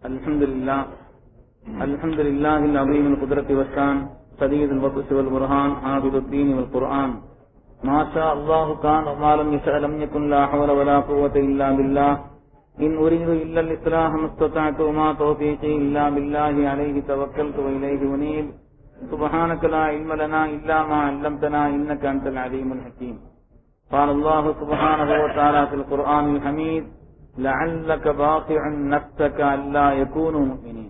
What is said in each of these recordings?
الحمد لله الحمد لله العظيم القدرة والشان سديد البطش والبرهان حافظ الدين والقرآن ما شاء الله كان وما لم يشاء لم يكن لا حول ولا قوة إلا بالله إن أريد إلا الإصلاح ما استطعت وما توفيقي إلا بالله عليه توكلت وإليه أنيب سبحانك لا علم لنا إلا ما علمتنا إنك أنت العليم الحكيم قال الله سبحانه وتعالى في القرآن الحميد لعلك باقع نفسك ألا يكونوا مؤمنين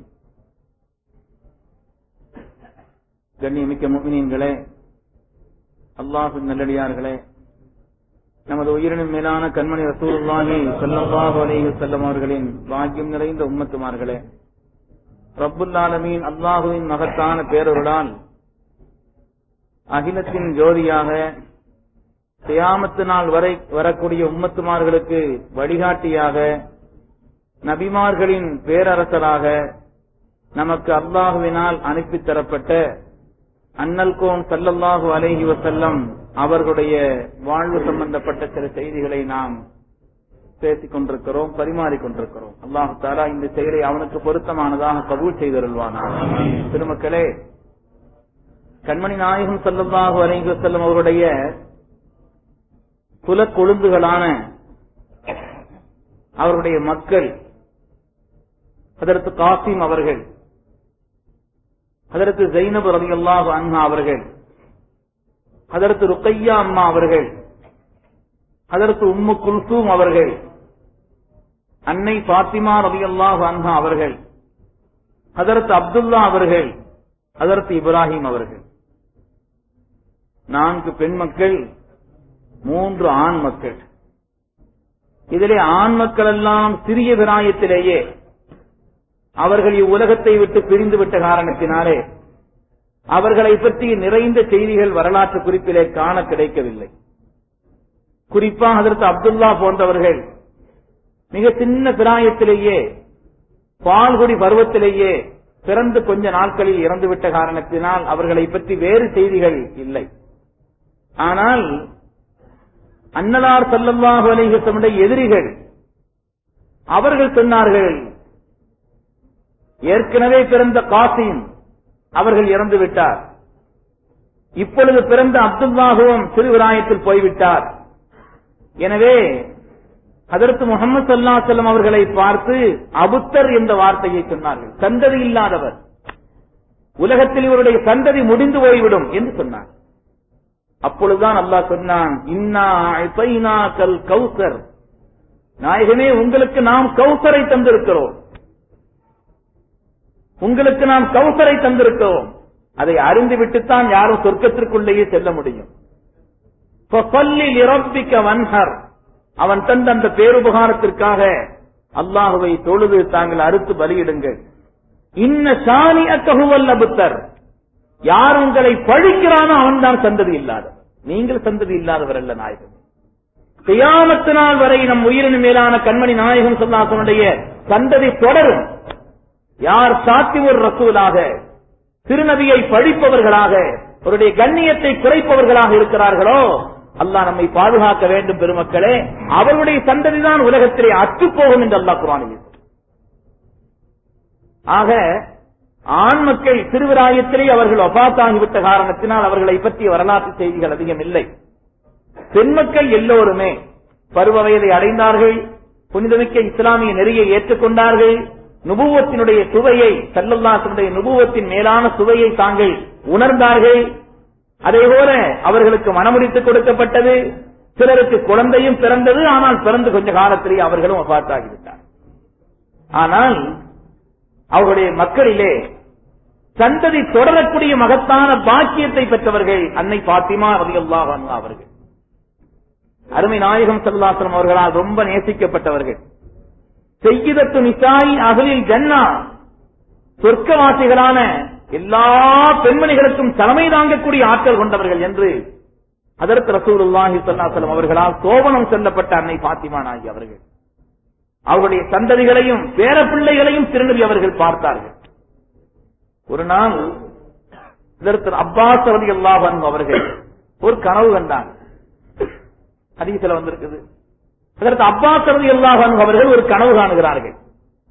கண்ணியமிக்க முக்மினீன்களே அல்லாஹின் நல்லடியார்களே நமது உயிரினும் மேலான கண்மணி ரசூலுல்லாஹி ஸல்லல்லாஹு அலைஹி வஸல்லம் அவர்களின் பாக்கியம் நிறைந்த உம்மத்துமார்களே ரப்புல் ஆலமீன் அல்லாஹுவின் மகத்தான பேரருளால் அகிலத்தின் ஜோதியாக கியாமத்து நாள் வரை வரக்கூடிய உம்மத்துமார்களுக்கு வழிகாட்டியாக நபிமார்களின் பேரரசராக நமக்கு அல்லாஹுவினால் அனுப்பித் தரப்பட்ட அன்னல் கோன் சல்லல்லாஹு அலைஹி வசல்லம் அவர்களுடைய வாழ்வு சம்பந்தப்பட்ட சில செய்திகளை நாம் பேசிக் கொண்டிருக்கிறோம் பரிமாறிக் கொண்டிருக்கிறோம் அல்லாஹு தாலா இந்த செயலை அவனுக்கு பொருத்தமானதாக கபூல் செய்தருள்வானா திருமக்களே கண்மணி நாயகம் சல்லல்லாஹு அலைஹி வசல்லம் அவருடைய குல கொழுந்துகளான அவருடைய மக்கள் அதற்கு காசிம் அவர்கள் அதற்கு ஜைனப் ரவி அல்லாஹு அன்ஹா அவர்கள் அதற்கு ருக்கையா அம்மா அவர்கள் அதற்கு உம்மு குல்சூம் அவர்கள் அன்னை பாத்திமா ரவி அல்லாஹு அன்ஹா அவர்கள் அதற்கு அப்துல்லா அவர்கள் அதற்கு இப்ராஹிம் அவர்கள் நான்கு பெண் மக்கள் மூன்று ஆண் மக்கள் இதிலே ஆண் மக்கள் எல்லாம் சிறிய விராயத்திலேயே அவர்கள் இவ்வுலகத்தை விட்டு பிரிந்து விட்ட காரணத்தினாலே அவர்களை பற்றி நிறைந்த செய்திகள் வரலாற்று குறிப்பிலே காண கிடைக்கவில்லை குறிப்பாக அதற்கு அப்துல்லா போன்றவர்கள் மிக சின்ன பிராயத்திலேயே பால்குடி பருவத்திலேயே பிறந்து கொஞ்ச நாட்களில் இறந்துவிட்ட காரணத்தினால் அவர்களை பற்றி வேறு செய்திகள் இல்லை ஆனால் அன்னலார் சல்லல்லாஹு அலைஹி எதிரிகள் அவர்கள் சொன்னார்கள் ஏற்கனவே பிறந்த காசிம் அவர்கள் இறந்து விட்டார் இப்பொழுது பிறந்த அப்துல்லாகவும் திருவிராயத்தில் போய்விட்டார் எனவே அதற்கு முகமது சல்லா செல்லம் அவர்களை பார்த்து அபுத்தர் என்ற வார்த்தையை சொன்னார்கள் சந்ததி இல்லாதவர் உலகத்தில் இவருடைய சந்ததி முடிந்து போய்விடும் என்று சொன்னார் அப்பொழுதுதான் அல்லாஹ் சொன்னான் இன்னா கல் கௌசர் நாயகமே உங்களுக்கு நாம் கௌசரை தந்திருக்கிறோம் உங்களுக்கு நாம் கௌசரை தந்திருக்கிறோம் அதை அறிந்துவிட்டுத்தான் யாரும் சொர்க்கத்திற்குள்ளேயே செல்ல முடியும் வன்ஹர் அவன் தந்த அந்த பேருபகாரத்திற்காக அல்லாஹுவை தொழுது தாங்கள் அறுத்து பலியிடுங்கள் இன்ன சாணி அக்ககுவல்ல புத்தர் யார் உங்களை பழிக்கிறானோ அவன் தான் சந்ததி இல்லாதவர் நீங்கள் சந்ததி இல்லாதவர் அல்ல நாயகம் கியாமத்து நாள் வரை நம் உயிரின் மேலான கண்மணி நாயகம் சொல்லாசனுடைய சந்ததி தொடரும் யார் சாத்தி ஒரு ரசூலாக திருநபியை பழிப்பவர்களாக அவருடைய கண்ணியத்தை குறைப்பவர்களாக இருக்கிறார்களோ அல்லாஹ் நம்மை பாதுகாக்க வேண்டும் பெருமக்களே அவருடைய சந்ததிதான் உலகத்திலே அற்றுப்போகும் என்று அல்லாஹ் குரானில் ஆக ஆண் மக்கள் திருவிராயத்திலே அவர்கள் ஒபாத்தாகிவிட்ட காரணத்தினால் அவர்களை பற்றிய வரலாற்று செய்திகள் அதிகம் இல்லை பெண் மக்கள் எல்லோருமே பருவ வயதை அடைந்தார்கள் புனிதமிக்க இஸ்லாமிய நெறியை ஏற்றுக்கொண்டார்கள் நுபுவத்தினுடைய சுவையை சல்லல்லாசனுடைய நுபுவத்தின் மேலான சுவையை தாங்கள் உணர்ந்தார்கள் அதே போல அவர்களுக்கு மனமுடித்து கொடுக்கப்பட்டது சிலருக்கு குழந்தையும் பிறந்தது ஆனால் பிறந்து கொஞ்ச காலத்திலேயே அவர்களும் பார்த்தாகிவிட்டார் ஆனால் அவர்களுடைய மக்களிலே சந்ததி தொடரக்கூடிய மகத்தான பாக்கியத்தை பெற்றவர்கள் அன்னை பாத்திமா ரதியுல்லாஹ் அவர்கள் அருமை நாயகம் சல்லாசனம் அவர்களால் ரொம்ப நேசிக்கப்பட்டவர்கள் செய்கிதத்து நிசாயி அகலில் ஜன்னா சொர்க்கவாசிகளான எல்லா பெண்மணிகளுக்கும் தலைமை தாங்கக்கூடிய ஆற்றல் கொண்டவர்கள் என்று அதற்கு ரசூலுல்லாஹி சல்லாசலம் அவர்களால் சோபனம் செல்லப்பட்ட அன்னை பாத்திமா நாயகி அவர்கள் அவருடைய சந்ததிகளையும் பேர பிள்ளைகளையும் திருநபி அவர்கள் பார்த்தார்கள் ஒரு நாள் இதற்கு அப்பாஸ் ரவி அல்லாஹன் அவர்கள் ஒரு கனவு கண்டாங்க ஹதீஸ்ல வந்திருக்குது அதற்கு அப்பாஸ் ரவி அல்லாஹன் அவர்கள் ஒரு கனவு காணுகிறார்கள்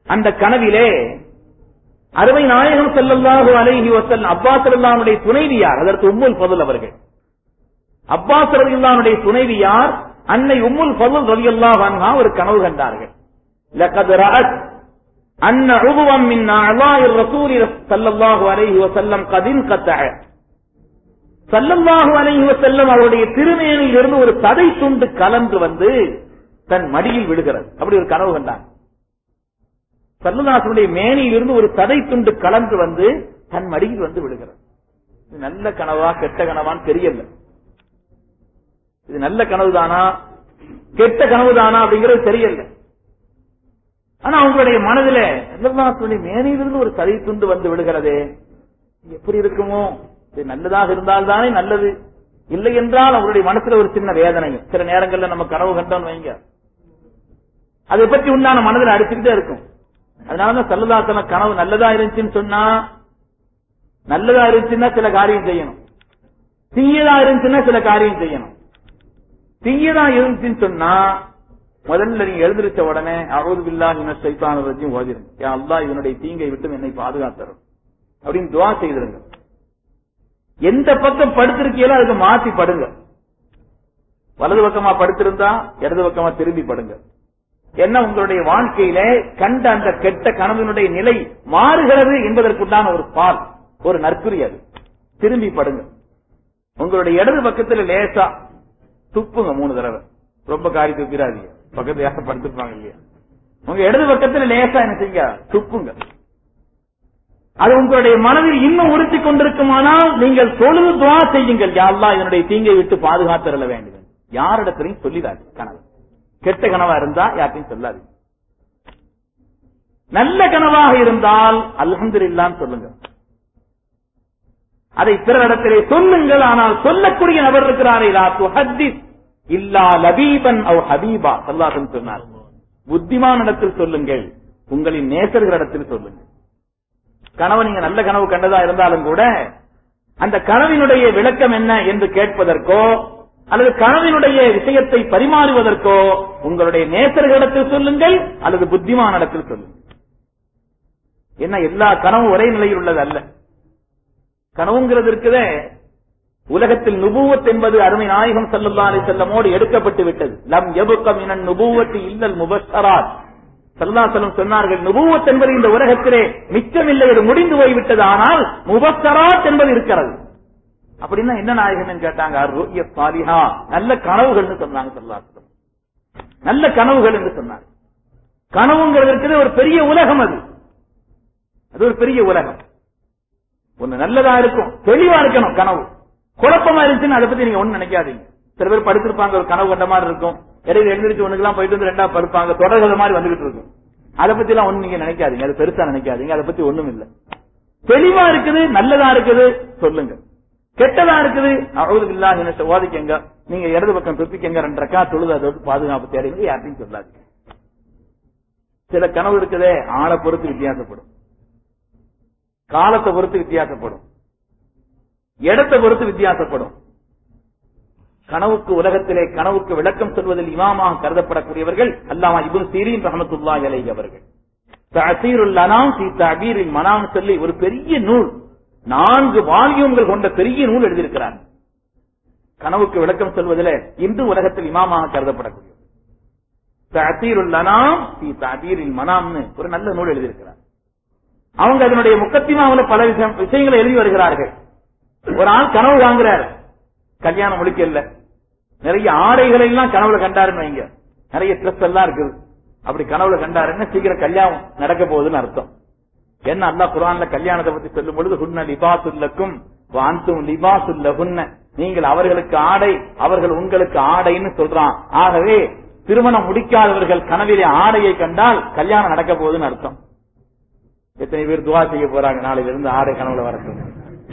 அந்த கனவிலே அருமை நாயகம் செல்லல்லாஹு அலைஹி வசல் அப்பாஸ் அல்லாவுடைய துணைவியார் அதற்கு உம்முல் ஃபதுல் அவர்கள் அப்பாஸ் ரலியல்லாஹுடைய துணைவியார் அன்னை உம்முல் ஃபதுல் ரலியல்லாஹு அன்ஹா ஒரு கனவு கண்டார்கள் லகத் ரஅத் அன்ன உதுவம் மின் அலாஇ ரசூல் ஸல்லல்லாஹு அலைஹி வஸல்லம் கதின் கத்தஅ ஸல்லல்லாஹு அலைஹி வஸல்லம் அவருடைய திருமேனியில் இருந்து ஒரு சதை துண்டு கலந்து வந்து தன் மடியில் விழுகிறது அப்படி ஒரு கனவு கண்டாங்க சல்லுதாசனுடைய மேனியில் இருந்து ஒரு சதை துண்டு கலந்து வந்து தன் மடியில் வந்து விழுகிறது இது நல்ல கனவா கெட்ட கனவான்னு தெரியல இது நல்ல கனவுதானா கெட்ட கனவுதானா அப்படிங்கிறது தெரியல ஆனா அவங்களுடைய மனதில சல்லுதாசனுடைய மேனியிலிருந்து ஒரு சதை துண்டு வந்து விழுகிறதே எப்படி இருக்குமோ இது நல்லதாக இருந்தால் தானே நல்லது இல்லை என்றால் அவருடைய மனசுல ஒரு சின்ன வேதனை சில நேரங்கள்ல நம்ம கனவு கண்டோம் வைங்க அதை பற்றி உண்டான மனதில் அடிச்சுக்கிட்டே இருக்கும் அதனாலதான் சல்லுதாசன கனவு நல்லதா இருந்துச்சுன்னு சொன்னா நல்லதா இருந்துச்சுன்னா சில காரியம் செய்யணும் தீயதா இருந்துச்சுன்னா சில காரியம் செய்யணும் தீயதா இருந்துச்சுன்னு சொன்னா முதல்ல நீங்க எழுந்திருச்ச உடனே அவது பில்லா இன்ன சைத்தான ரஜியும் ஓதிருங்க அல்லா இதனுடைய தீங்கை விட்டு என்னை பாதுகாத்தரும் அப்படின்னு துவா செய்திருங்க எந்த பக்கம் படுத்திருக்கீங்களோ அதுக்கு மாத்தி படுங்க வலது பக்கமா படுத்திருந்தா இடது பக்கமா திரும்பி படுங்க என்ன உங்களுடைய வாழ்க்கையில கண்ட அந்த கெட்ட கனவினுடைய நிலை மாறுகிறது என்பதற்குண்டான ஒரு பால் ஒரு நற்குறி அது திரும்பி படுங்க உங்களுடைய இடது பக்கத்துல லேசா துப்புங்க மூணு தடவை ரொம்ப காரி துப்பிடாதீங்க பக்கத்துல யாரும் படுத்திருப்பாங்க இல்லையா உங்க இடது பக்கத்துல லேசா என்ன செய்யுங்க துப்புங்க அது உங்களுடைய மனதில் இன்னும் உறுத்தி கொண்டிருக்குமானால் நீங்கள் தொழுது துவா செய்யுங்கள் யாரெல்லாம் இதனுடைய தீங்கை விட்டு பாதுகாத்தரல வேண்டும் யாரிடத்திலையும் சொல்லிடாது கனவு கெட்ட கனவா இருந்தா யார்ட்டையும் சொல்லாது நல்ல கனவாக இருந்தால் அல்ஹம்துலில்லான்னு சொல்லுங்க அதை பிறரிடத்திலே சொல்லுங்கள் ஆனால் சொல்லக்கூடிய நபர் இருக்கிறாரே லா துஹத்திஸ் இல்லா லபீபன் அவ் ஹபீபா சல்லாசன் சொன்னார் புத்திமான இடத்தில் சொல்லுங்கள் உங்களின் நேசர்களிடத்தில் சொல்லுங்கள் கனவு நீங்க நல்ல கனவு கண்டதா இருந்தாலும் கூட அந்த கனவினுடைய விளக்கம் என்ன என்று கேட்பதற்கோ அல்லது கனவினுடைய விஷயத்தை பரிமாறுவதற்கோ உங்களுடைய நேசர்களிடத்தில் சொல்லுங்கள் அல்லது புத்திமான இடத்தில் சொல்லுங்கள் என்ன எல்லா கனவும் ஒரே நிலையில் உள்ளது அல்ல கனவுங்கிறது இருக்குதே உலகத்தில் நுபுவத் என்பது அருமை நாயகம் சல்லல்லா அலி செல்லமோடு எடுக்கப்பட்டு விட்டது லம் எபுக்கம் இனன் நுபுவத்து இல்லல் முபஸ்ஸராத் சல்லாசலம் சொன்னார்கள் நுபுவத் என்பது இந்த உலகத்திலே மிச்சமில்லை அது முடிந்து போய்விட்டது ஆனால் முபஸ்ஸராத் என்பது இருக்கிறது அப்படின்னா என்ன நாயகன் கேட்டாங்க ருய்ய சாலிஹா நல்ல கனவுகள்னு சொன்னாங்க சல்லாசலம் நல்ல கனவுகள் என்று சொன்னாங்க கனவுங்கிறது இருக்குது ஒரு பெரிய உலகம் அது அது ஒரு பெரிய உலகம் ஒண்ணு நல்லதா இருக்கும் தெளிவா இருக்கணும் கனவு குழப்பமா இருந்துச்சுன்னு அதை பத்தி நீங்க ஒண்ணு நினைக்காதீங்க சில பேர் படுத்திருப்பாங்க ஒரு கனவு கண்ட மாதிரி இருக்கும் இடையில எழுந்திரிச்சு ஒண்ணுக்கெல்லாம் போயிட்டு வந்து ரெண்டா படுப்பாங்க தொடர்கள் மாதிரி வந்துகிட்டு இருக்கும் அதை பத்தி எல்லாம் ஒண்ணு நீங்க நினைக்காதீங்க அது பெருசா நினைக்காதீங்க அதை பத்தி ஒண்ணும் இல்ல தெளிவா இருக்குது நல்லதா இருக்குது சொல்லுங்க கெட்டதா இருக்குது அவ்வளவு இல்லா நினைச்ச ஓதிக்கங்க நீங்க இடது பக்கம் துப்பிக்கங்க ரெண்டு ரக்கா தொழுது அதோடு பாதுகாப்பு தேடுங்க யார்ட்டையும் சொல்லாதீங்க சில கனவு இருக்குதே ஆளை பொறுத்து வித்தியாசப்படும் காலத்தை பொறுத்து வித்தியாசப்படும் இடத்தை பொறுத்து வித்தியாசப்படும் கனவுக்கு உலகத்திலே கனவுக்கு விளக்கம் சொல்வதில் இமாமாக கருதப்படக்கூடியவர்கள் அல்லாமா இபுன் சீரின் ரஹமத்துல்லா அலை அவர்கள் தசீருல் அனாம் சி தபீரில் மனாம் சொல்லி ஒரு பெரிய நூல் நான்கு வால்யூம்கள் கொண்ட பெரிய நூல் எழுதியிருக்கிறார் கனவுக்கு விளக்கம் சொல்வதில் இன்று உலகத்தில் இமாமாக கருதப்படக்கூடிய தசீருல் அனாம் சி தபீரில் மனாம்னு ஒரு நல்ல நூல் எழுதியிருக்கிறார் அவங்க அதனுடைய முக்கத்திமாவில பல விஷயம் விஷயங்களை எழுதி வருகிறார்கள் ஒரு ஆள் கனவு வாங்குறாரு கல்யாணம் முடிக்கல நிறைய ஆடைகளை எல்லாம் கனவுல கண்டாருன்னு வைங்க நிறைய ட்ரெஸ் எல்லாம் இருக்குது அப்படி கனவுல கண்டாருன்னா சீக்கிரம் கல்யாணம் நடக்க போகுதுன்னு அர்த்தம் என்ன அல்லா குரான்ல கல்யாணத்தை பத்தி சொல்லும் பொழுது ஹுன்ன லிபாசுல்லக்கும் வாந்தும் லிபாசுல்லஹுன்ன நீங்கள் அவர்களுக்கு ஆடை அவர்கள் உங்களுக்கு ஆடைன்னு சொல்றான் ஆகவே திருமணம் முடிக்காதவர்கள் கனவிலே ஆடையை கண்டால் கல்யாணம் நடக்க போகுதுன்னு அர்த்தம் எத்தனை பேர் துவா செய்ய போறாங்க நாளையில இருந்து ஆடை கனவுல வரட்டும்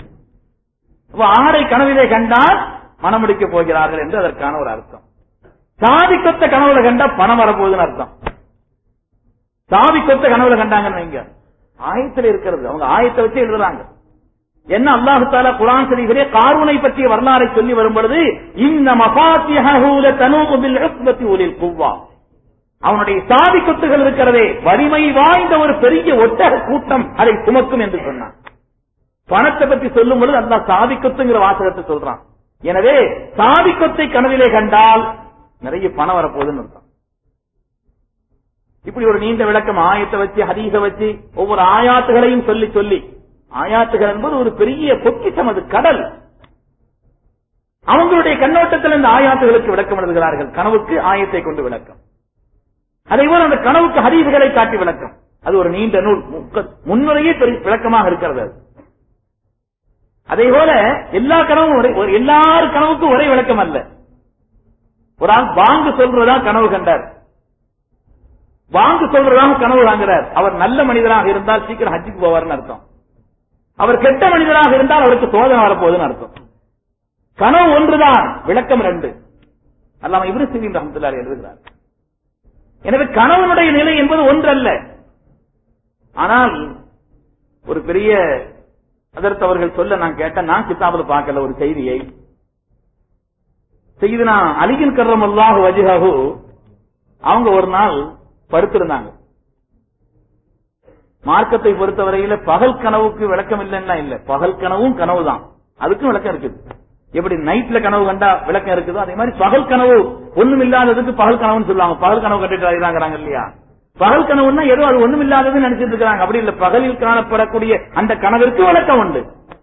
ஆடை கனவிலே கண்டால் மனம் முடிக்க போகிறார்கள் என்று அதற்கான ஒரு அர்த்தம் சாதி கொத்த கனவுல கண்டா பணம் வரப்போகுதுன்னு அர்த்தம் சாதி கொத்த கனவுல கண்டாங்கன்னு வைங்க ஆயத்தில் இருக்கிறது அவங்க ஆயத்தை வச்சு எழுதுறாங்க என்ன அல்லாஹு தாலா குரான் ஷரீஃபிலே காரூனை பற்றிய வரலாறை சொல்லி வரும் பொழுது இந்த மபாத்தியஹூல தனூபில் உக்பத்தி உலில் குவ்வா அவனுடைய சாதி கொத்துகள் இருக்கிறதே வலிமை வாய்ந்த ஒரு பெரிய ஒட்டக கூட்டம் அதை சுமக்கும் என்று சொன்னான் பணத்தை பற்றி சொல்லும் பொழுது அந்த சாதி கொத்துங்கிற வாசகத்தை சொல்றான் எனவே சாதி கொத்தை கனவிலே கண்டால் நிறைய பணம் வரப்போகுதுன்னு அர்த்தம் இப்படி ஒரு நீண்ட விளக்கம் ஆயத்தை வச்சு ஹதீஸ வச்சு ஒவ்வொரு ஆயாத்துகளையும் சொல்லி சொல்லி ஆயாத்துகள் என்பது ஒரு பெரிய பொக்கிஷம் அது கடல் அவங்களுடைய கண்ணோட்டத்தில் இந்த ஆயாத்துகளுக்கு விளக்கம் எழுதுகிறார்கள் கனவுக்கு ஆயத்தை கொண்டு விளக்கம் அதே போல அந்த கனவுக்கு ஹதீசுகளை காட்டி விளக்கம் அது ஒரு நீண்ட நூல் முக்க- முன்னுரையே பெரிய விளக்கமாக இருக்கிறது அது. அதே போல எல்லா கனவும் ஒரே ஒரு- எல்லார் கனவுக்கும் ஒரே விளக்கம் அல்ல ஒரு ஆள் வாங்கு சொல்றதா கனவு கண்டார் வாங்கு சொல்றதாக கனவு வாங்குறார் அவர் நல்ல மனிதராக இருந்தால் சீக்கிரம் ஹஜ்ஜுக்கு போவார்னு அர்த்தம் அவர் கெட்ட மனிதராக இருந்தால் அவருக்கு சோதனை வரப்போகுதுன்னு அர்த்தம் கனவு ஒன்றுதான் விளக்கம் ரெண்டு அல்லாம இவரு சிவீன் ரஹமத்துல்லாரி எழுதுகிறார் எனவே கணவனுடைய நிலை என்பது ஒன்றல்ல ஆனால் ஒரு பெரிய அதற்கு அவர்கள் சொல்ல நான் கேட்டேன் நான் கிதாபில் பார்க்கல ஒரு செய்தியை செய்தினா அலிகின் கர்ரம் அல்லாஹு வஜிஹு அவங்க ஒரு நாள் படுத்திருந்தாங்க மார்க்கத்தை பொறுத்தவரையில பகல் கனவுக்கு விளக்கம் இல்லைன்னா இல்ல பகல் கனவும் கனவு தான் அதுக்கும் விளக்கம் இருக்குது எப்படி நைட்ல கனவு கண்டா விளக்கம் இருக்குதோ அதே மாதிரி பகல் கனவு ஒண்ணும் இல்லாததுக்கு பகல் கனவுன்னு சொல்லுவாங்க பகல் கனவு கண்டுட்டு அழுகிறாங்கிறாங்க இல்லையா பகல் கனவுன்னா ஏதோ அது ஒண்ணும் இல்லாததுன்னு நினைச்சிட்டு இருக்காங்க அப்படி இல்ல பகலில் காணப்படக்கூடிய அந்த கனவிற்கு விளக்கம் உண்டு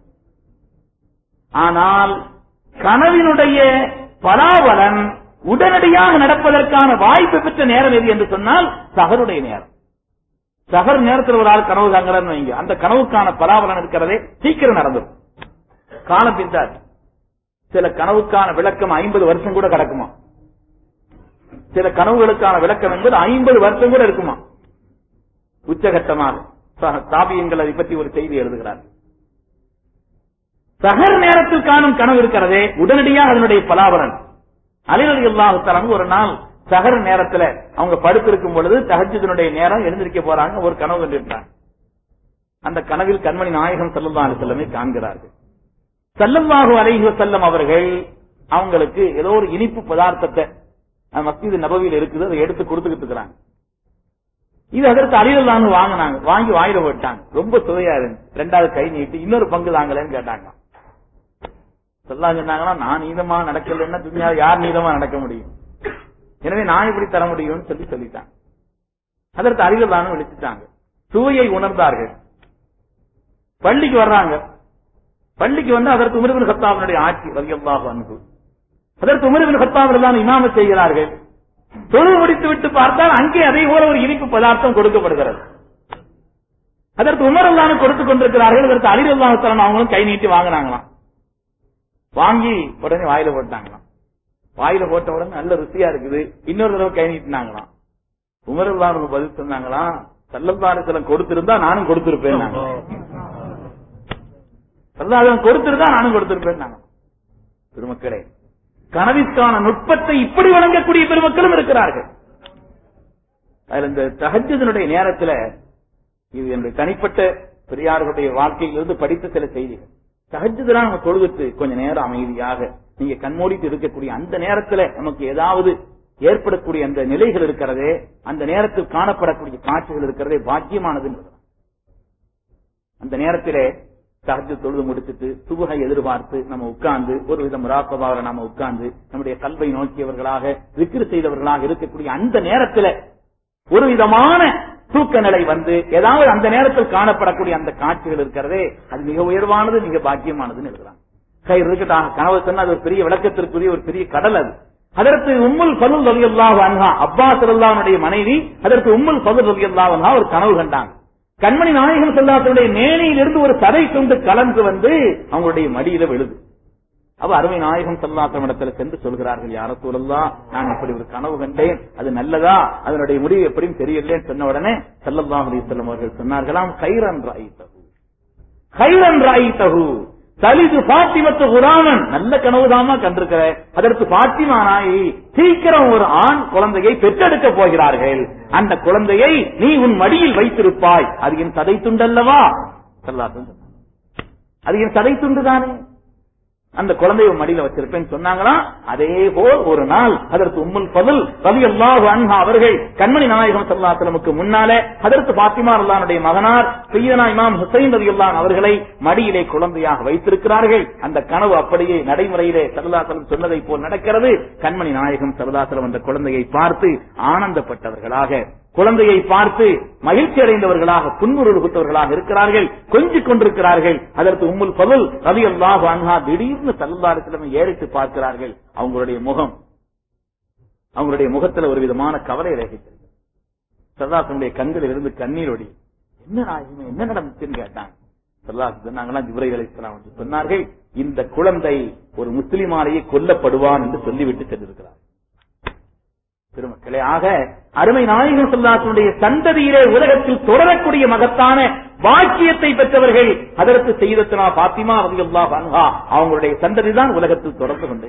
ஆனால் கனவினுடைய பலாபலன் உடனடியாக நடப்பதற்கான வாய்ப்பு பெற்ற நேரம் எது என்று சொன்னால் சகருடைய நேரம் சகர் நேரத்தில் ஒரு ஆள் கனவு தாங்கிறான்னு வைங்க அந்த கனவுக்கான பலாபலன் இருக்கிறதே சீக்கிரம் நடந்துடும் காலம் பிந்தாது சில கனவுக்கான விளக்கம் ஐம்பது வருஷம் கூட கிடக்குமா சில கனவுகளுக்கான விளக்கம் என்பது ஐம்பது வருஷம் கூட இருக்குமா உச்சகட்டமாக ச- தாபியங்கள் அதை பற்றி ஒரு செய்தி எழுதுகிறார் சகர் நேரத்தில் காணும் கனவு இருக்கிறதே உடனடியாக அதனுடைய பலாபலன் அலிரலி அல்லாஹு ஒரு நாள் சகர் நேரத்துல அவங்க படுத்திருக்கும் பொழுது தஹஜுதனுடைய நேரம் எழுந்திருக்க போறாங்க ஒரு கனவு கண்டிருந்தாங்க அந்த கனவில் கண்மணி நாயகம் சல்லல்லாஹு அலைஹி வஸல்லமை காண்கிறார்கள் சல்லல்லாஹு அலைஹி வஸல்லம் அவர்கள் அவங்களுக்கு ஏதோ ஒரு இனிப்பு பதார்த்தத்தை அந்த மஸ்ஜித் நபவியில் இருக்குது அதை எடுத்து கொடுத்துக்கிட்டு இருக்கிறாங்க இது அதற்கு அலிரல்லான்னு வாங்கினாங்க வாங்கி வாயில போட்டாங்க ரொம்ப சுவையா இருந்துச்சு ரெண்டாவது கை நீட்டி இன்னொரு பங்கு தாங்களேன்னு கேட்டாங்க சொல்லலாம் சொன்னாங்கன்னா நான் நீதமா நடக்கலன்னா துணியா யார் நீதமா நடக்க முடியும் எனவே நான் எப்படி தர முடியும்னு சொல்லி சொல்லிட்டாங்க அதற்கு அறிவுதானும் விழிச்சுட்டாங்க சுவையை உணர்ந்தார்கள் பள்ளிக்கு வர்றாங்க பள்ளிக்கு வந்து அதற்கு உமர்பின் கத்தாவினுடைய ஆட்சி ரவியல்லாஹு அன்பு அதற்கு உமர்பின் கத்தாவில் தான் இமாம செய்கிறார்கள் தொழில் முடித்து விட்டு பார்த்தால் அங்கே அதே போல ஒரு இனிப்பு பதார்த்தம் கொடுக்கப்படுகிறது அதற்கு உமர் அல்லான்னு கொடுத்துக் கொண்டிருக்கிறார்கள் அதற்கு அலி அல்லாஹ் அவங்களும் கை நீட்டி வாங்கினாங்களாம் வாங்கி உடனே வாயில போட்டாங்களாம் வாயில போட்ட உடனே நல்ல ருசியா இருக்குது இன்னொரு தடவை கை நீட்டினாங்களாம் உமர் அல்லாஹ் பதில் சொன்னாங்களாம் சல்லல்லாஹு கொடுத்திருந்தா நானும் கொடுத்திருப்பேன் சல்லாஹ் கொடுத்திருந்தா நானும் கொடுத்திருப்பேன் பெருமக்களே கனவிற்கான நுட்பத்தை இப்படி வழங்கக்கூடிய பெருமக்களும் இருக்கிறார்கள் அதுல இந்த தஹஜனுடைய நேரத்துல இது என்னுடைய தனிப்பட்ட பெரியார்களுடைய வாழ்க்கையிலிருந்து படித்த சில செய்திகள் தஹஜுதான் நம்ம தொழுதுட்டு கொஞ்ச நேரம் அமைதியாக நீங்க கண்மூடிட்டு இருக்கக்கூடிய அந்த நேரத்துல நமக்கு ஏதாவது ஏற்படக்கூடிய அந்த நிலைகள் இருக்கிறதே அந்த நேரத்தில் காணப்படக்கூடிய காட்சிகள் இருக்கிறதே பாக்கியமானது அந்த நேரத்திலே தஹஜ் தொழுது முடிச்சுட்டு சுபகை எதிர்பார்த்து நம்ம உட்கார்ந்து ஒரு வித முராக்கபாக நாம உட்கார்ந்து நம்முடைய கல்வை நோக்கியவர்களாக விக்கிரி செய்தவர்களாக இருக்கக்கூடிய அந்த நேரத்துல ஒரு விதமான தூக்க நிலை வந்து ஏதாவது அந்த நேரத்தில் காணப்படக்கூடிய அந்த காட்சிகள் இருக்கிறதே அது மிக உயர்வானது மிக பாக்கியமானதுன்னு எழுதுறாங்க கை இருக்கட்டாக கனவு சொன்னா அது ஒரு பெரிய விளக்கத்திற்குரிய ஒரு பெரிய கடல் அது அதற்கு உம்முல் பதுல் ரவி அல்லாஹ் அன்ஹா அப்பாஸ் அல்லாவுடைய மனைவி அதற்கு உம்முல் பதுல் ரவி அல்லாஹ் அன்ஹா ஒரு கனவு கண்டாங்க கண்மணி நாயகம் செல்லாத்தனுடைய மேனையிலிருந்து ஒரு சதை துண்டு கலந்து வந்து அவங்களுடைய மடியில விழுது அவ அருமை நாயகம் செல்லாத்தம் இடத்துல சென்று சொல்கிறார்கள் யார சூழல்லாம் நான் இப்படி ஒரு கனவு கண்டேன் அது நல்லதா அதனுடைய முடிவு எப்படியும் தெரியலேன்னு சொன்ன உடனே செல்லல்லாஹ் அலிசல்லம் அவர்கள் சொன்னார்களாம் கைரன் ராய் தகு கைரன் ராய் தகு தலிது பாத்திமத்து குராமன் நல்ல கனவுதாமா கண்டிருக்கிற அதற்கு பாத்திமா நாயி சீக்கிரம் ஒரு ஆண் குழந்தையை பெற்றெடுக்க போகிறார்கள் அந்த குழந்தையை நீ உன் மடியில் வைத்திருப்பாய் அது என் சதை துண்டல்லவா அது என் சதை துண்டு தானே அந்த குழந்தைய மடியில வச்சிருப்பேன்னு சொன்னாங்களா அதே போல் ஒரு நாள் அதற்கு உம்முல் பதில் ரவி அல்லாஹு அன்ஹா அவர்கள் கண்மணி நாயகம் சல்லாசலமுக்கு முன்னாலே அதற்கு பாத்திமா அல்லானுடைய மகனார் சையனா இமாம் ஹுசைன் ரவி அல்லான் அவர்களை மடியிலே குழந்தையாக வைத்திருக்கிறார்கள் அந்த கனவு அப்படியே நடைமுறையிலே சல்லாசலம் சொன்னதை போல் நடக்கிறது கண்மணி நாயகம் சல்லாசலம் அந்த குழந்தையை பார்த்து ஆனந்தப்பட்டவர்களாக குழந்தையை பார்த்து மகிழ்ச்சி அடைந்தவர்களாக புன்முறுகுத்தவர்களாக இருக்கிறார்கள் கொஞ்சிக் கொண்டிருக்கிறார்கள் அதற்கு உம்முல் பதுல் ரவி அல்லாஹு அன்ஹா திடீர்னு சல்லாரிசிலமை ஏறிட்டு பார்க்கிறார்கள் அவங்களுடைய முகம் அவங்களுடைய முகத்துல ஒரு விதமான கவலை ரேகித்தது சல்லாசனுடைய கண்களில் இருந்து கண்ணீர் ஒடி என்ன நாயகமே என்ன நடந்துச்சுன்னு கேட்டாங்க சல்லாசன் சொன்னாங்களா ஜிப்ரைல் அலைஹிஸ்ஸலாம் வந்து சொன்னார்கள் இந்த குழந்தை ஒரு முஸ்லிமாலேயே கொல்லப்படுவான் என்று சொல்லிவிட்டு சென்றிருக்கிறார் பெருமக்களே ஆக அருமை நாயகம் சொல்லாசனுடைய சந்ததியிலே உலகத்தில் தொடரக்கூடிய மகத்தான வாக்கியத்தை பெற்றவர்கள் அதற்கு செய்தத்தினா பாத்திமா ரலியல்லாஹு அன்ஹா அவங்களுடைய சந்ததி தான் உலகத்தில் தொடர்ந்து கொண்டு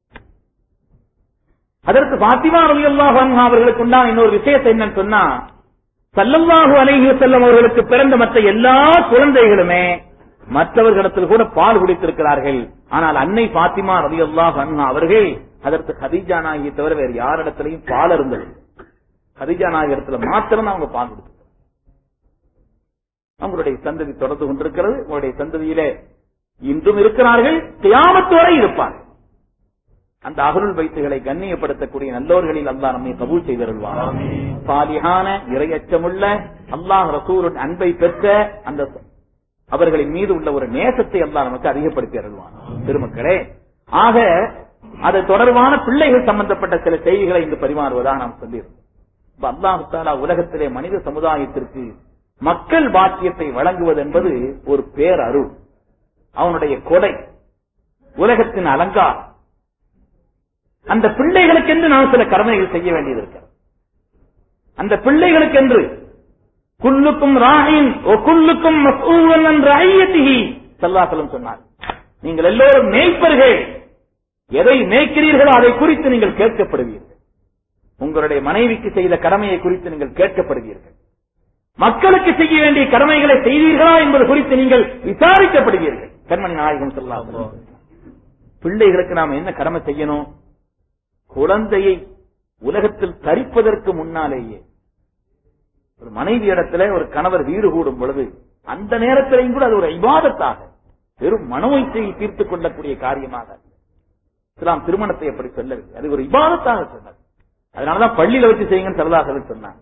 அதற்கு பாத்திமா ரலியல்லாஹு அன்ஹா அவர்களுக்கு உண்டான இன்னொரு விஷயத்தை என்னன்னு சொன்னா சல்லல்லாஹு அலைஹி வஸல்லம் அவர்களுக்கு பிறந்த மற்ற எல்லா குழந்தைகளுமே மற்றவர்களிடத்தில் கூட பால் குடித்திருக்கிறார்கள் ஆனால் அன்னை பாத்திமா ரலியல்லாஹு அன்ஹா அவர்கள் அதற்கு ஹதீஜா நாயகியை தவிர வேறு யாரிடத்திலையும் பால் இருந்தது ஹதீஜா நாயகி இடத்துல மாத்திரம் அவங்க பால் கொடுத்து அவங்களுடைய சந்ததி தொடர்ந்து கொண்டிருக்கிறது உங்களுடைய சந்ததியிலே இன்றும் இருக்கிறார்கள் தியாமத்து வரை இருப்பார்கள் அந்த அகருள் வைத்துகளை கண்ணியப்படுத்தக்கூடிய நல்லோர்களில் அல்லாஹ் நம்மை கபூல் செய்தருள்வார் சாலிஹான இரையச்சமுள்ள அல்லாஹ் ரசூலின் அன்பை பெற்ற அந்த அவர்களின் மீது உள்ள ஒரு நேசத்தை அல்லாஹ் நமக்கு அதிகப்படுத்தி அருள்வான் திருமக்களே ஆக அது தொடர்பான பிள்ளைகள் சம்பந்தப்பட்ட சில செய்திகளை இங்கு பரிமாறுவதாக நாம் சொல்லியிருந்தோம் இப்ப அல்லாஹு தாலா உலகத்திலே மனித சமுதாயத்திற்கு மக்கள் பாக்கியத்தை வழங்குவது என்பது ஒரு பேரருள் அவனுடைய கொடை உலகத்தின் அலங்காரம் அந்த பிள்ளைகளுக்கென்று நாம் சில கடமைகள் செய்ய வேண்டியது இருக்கு அந்த பிள்ளைகளுக்கென்று குல்லுக்கும் ராயின் ஓ குல்லுக்கும் மசூவன் என்ற ஐயத்திகி சல்லாசலம் சொன்னார் நீங்கள் எல்லோரும் மேய்ப்பர்கள் எதை மேய்க்கிறீர்களோ அதை குறித்து நீங்கள் கேட்கப்படுவீர்கள் உங்களுடைய மனைவிக்கு செய்த கடமையை குறித்து நீங்கள் கேட்கப்படுவீர்கள் மக்களுக்கு செய்ய வேண்டிய கடமைகளை செய்தீர்களா என்பது குறித்து நீங்கள் விசாரிக்கப்படுவீர்கள் கண்மணி நாயகம் சொல்லலாம் பிள்ளைகளுக்கு நாம் என்ன கடமை செய்யணும் குழந்தையை உலகத்தில் தரிப்பதற்கு முன்னாலேயே ஒரு மனைவி இடத்துல ஒரு கணவர் வீடு கூடும் பொழுது அந்த நேரத்திலையும் கூட அது ஒரு ஐவாதத்தாக வெறும் மனோய்ச்சையை தீர்த்துக் கொள்ளக்கூடிய காரியமாக இஸ்லாம் திருமணத்தை எப்படி சொல்லவில்லை அது ஒரு இபாதத்தாக சொன்னது அதனாலதான் பள்ளியில வச்சு செய்யுங்கன்னு சரதாசன் சொன்னாங்க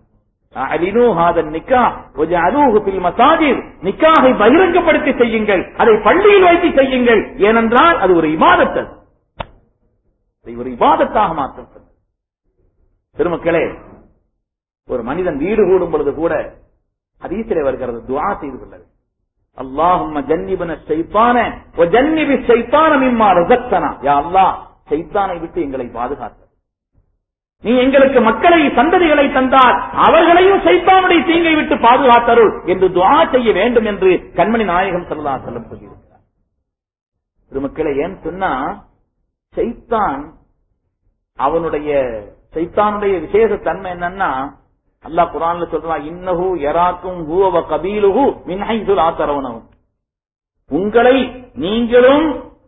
நிக்காகை பகிரங்கப்படுத்தி செய்யுங்கள் அதை பள்ளியில் வைத்து செய்யுங்கள் ஏனென்றால் அது ஒரு இபாதத்து அதை ஒரு இபாதத்தாக மாற்றம் சொன்னது திருமக்களே ஒரு மனிதன் வீடு கூடும் பொழுது கூட அதீசிலே வருகிறது துவா செய்து கொள்ளது அல்லாஹும் ஜன்னிபன சைத்தான ஜன்னிபி சைத்தான மிம்மா ரசக்தனா யா அல்லாஹ் சைத்தானை விட்டு எங்களை பாதுகாத்த நீ எங்களுக்கு மக்களை சந்ததிகளை தந்தால் அவர்களையும் சைத்தானுடைய தீங்கை விட்டு பாதுகாத்தருள் என்று துவா செய்ய வேண்டும் என்று கண்மணி நாயகம் சொல்லா செல்லம் சொல்லியிருக்கிறார் திருமக்களை ஏன் சொன்னா சைத்தான் அவனுடைய சைத்தானுடைய விசேஷ தன்மை என்னன்னா அல்லாஹ் குரான்ல சொல்றான் இன்னஹு எராக்கும் ஹூவ கபீலுஹு மின்ஹைசுல் ஆத்தரவனவும் உங்களை நீங்களும்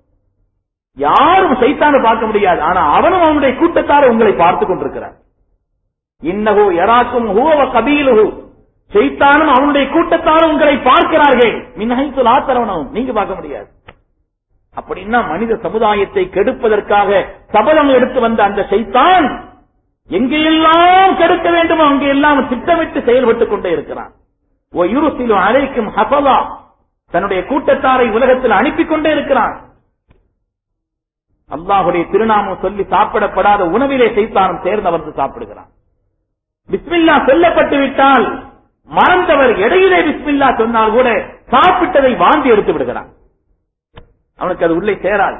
யாரும் சைத்தான பார்க்க முடியாது ஆனா அவனும் அவனுடைய கூட்டத்தார உங்களை பார்த்துக் கொண்டிருக்கிறார் இன்னஹு எராக்கும் ஹூவ கபீலுஹு சைத்தானும் அவனுடைய கூட்டத்தாரும் உங்களை பார்க்கிறார்கள் மின்ஹைசுல் ஆத்தரவனவும் நீங்க பார்க்க முடியாது அப்படின்னா மனித சமுதாயத்தை கெடுப்பதற்காக சபதம் எடுத்து வந்த அந்த சைத்தான் எங்கெல்லாம் கெடுக்க வேண்டுமோ அங்கெல்லாம் திட்டமிட்டு செயல்பட்டுக் கொண்டே இருக்கிறான் ஓ யுருசிலும் அழைக்கும் ஹசலா தன்னுடைய கூட்டத்தாரை உலகத்தில் அனுப்பி கொண்டே இருக்கிறான் அல்லாஹுடைய திருநாமம் சொல்லி சாப்பிடப்படாத உணவிலே சைத்தானும் சேர்ந்து அமர்ந்து சாப்பிடுகிறான் பிஸ்மில்லா சொல்லப்பட்டு விட்டால் மறந்தவர் இடையிலே பிஸ்மில்லா சொன்னால் கூட சாப்பிட்டதை வாந்தி எடுத்து விடுகிறான் அவனுக்கு அது உள்ளே சேராது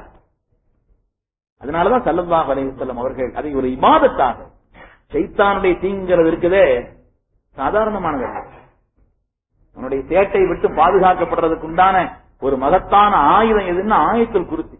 அதனாலதான் சல்லல்லாஹ் அலைஹிஸ்ஸலாம் அவர்கள் அதை ஒரு இபாதத்தாக சைத்தானுடைய தீங்கிறது இருக்குதே சாதாரணமானது அவனுடைய சேட்டை விட்டு பாதுகாக்கப்படுறதுக்கு உண்டான ஒரு மகத்தான ஆயுதம் எதுன்னா ஆயத்தில் குறித்து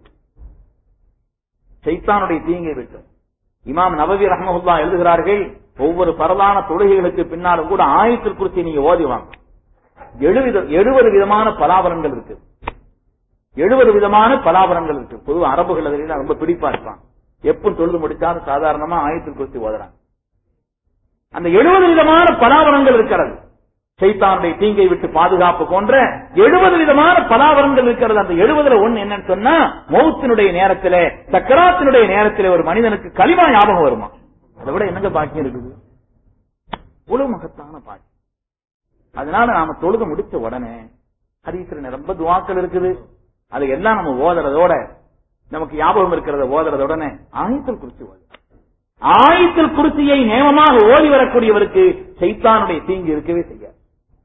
சைத்தானுடைய தீங்கை விட்டு இமாம் நபவி ரஹமஹுல்லா எழுதுகிறார்கள் ஒவ்வொரு பரலான தொழுகைகளுக்கு பின்னாலும் கூட ஆயத்தில் குறித்து நீங்க ஓதி வாங்க எழுபது எழுபது விதமான பலாபலன்கள் இருக்கு எழுபது விதமான பலாபரங்கள் இருக்கு பொதுவா அரபுகள் அதில் ரொம்ப பிடிப்பா இருப்பான் எப்ப தொழுது முடிச்சாலும் சாதாரணமா ஆயத்தில் குறித்து ஓதுறாங்க அந்த எழுபது விதமான பலாபரங்கள் இருக்கிறது சைத்தானுடைய தீங்கை விட்டு பாதுகாப்பு போன்ற எழுபது விதமான பலாபரங்கள் இருக்கிறது அந்த எழுபதுல ஒண்ணு என்னன்னு சொன்னா மௌத்தினுடைய நேரத்துல சக்கராத்தினுடைய நேரத்துல ஒரு மனிதனுக்கு களிமா ஞாபகம் வருமா அதை விட என்னங்க பாக்கியம் இருக்குது இவ்வளவு மகத்தான பாக்கியம் அதனால நாம தொழுக முடிச்ச உடனே ஹதீஸ்ல ரொம்ப துவாக்கள் இருக்குது அது எல்லாம் நம்ம ஓதுறதோட நமக்கு ஞாபகம் இருக்கிறத ஓதுறத உடனே ஆயத்தில் குறிச்சு ஓது ஆயத்தில் குறிச்சியை நேமமாக ஓடி வரக்கூடியவருக்கு சைத்தானுடைய தீங்கு இருக்கவே செய்யாது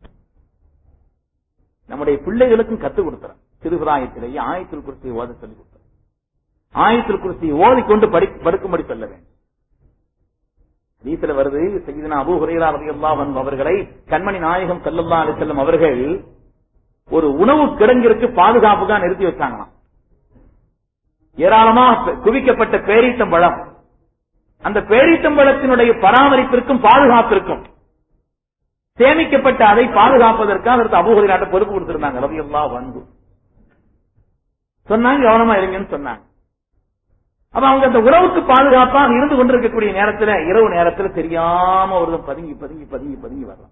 நம்முடைய பிள்ளைகளுக்கும் கத்துக் கொடுத்துறோம் சிறுபிராயத்திலேயே ஆயத்தில் குறிச்சியை ஓத சொல்லி கொடுத்துறோம் ஆயத்தில் குறிச்சியை ஓதிக்கொண்டு படி படுக்கும்படி சொல்ல வேண்டும் ஹதீஸ்ல வருது செய்தனா அபூ ஹுரைரா ரலியல்லாஹு அன்ஹு அவர்களை கண்மணி நாயகம் ஸல்லல்லாஹு அலைஹி வஸல்லம் அவர்கள் ஒரு உணவு கிடங்கிற்கு பாதுகாப்புக்காக நிறுத்தி வச்சாங்களாம் ஏராளமா குவிக்கப்பட்ட பேரீத்தம்பழம் அந்த பேரீத்தம்பழத்தினுடைய பராமரிப்பிற்கும் பாதுகாப்பிற்கும் சேமிக்கப்பட்ட அதை பாதுகாப்பதற்காக அதற்கு அபூஹரினாட்ட பொறுப்பு கொடுத்திருந்தாங்க ரலியல்லாஹு அன்ஹு சொன்னாங்க கவனமா இருங்கன்னு சொன்னாங்க அப்ப அவங்க அந்த உறவுக்கு பாதுகாப்பாக இருந்து கொண்டிருக்கக்கூடிய நேரத்துல இரவு நேரத்துல தெரியாம ஒரு பதுங்கி பதுங்கி பதுங்கி பதுங்கி வரலாம்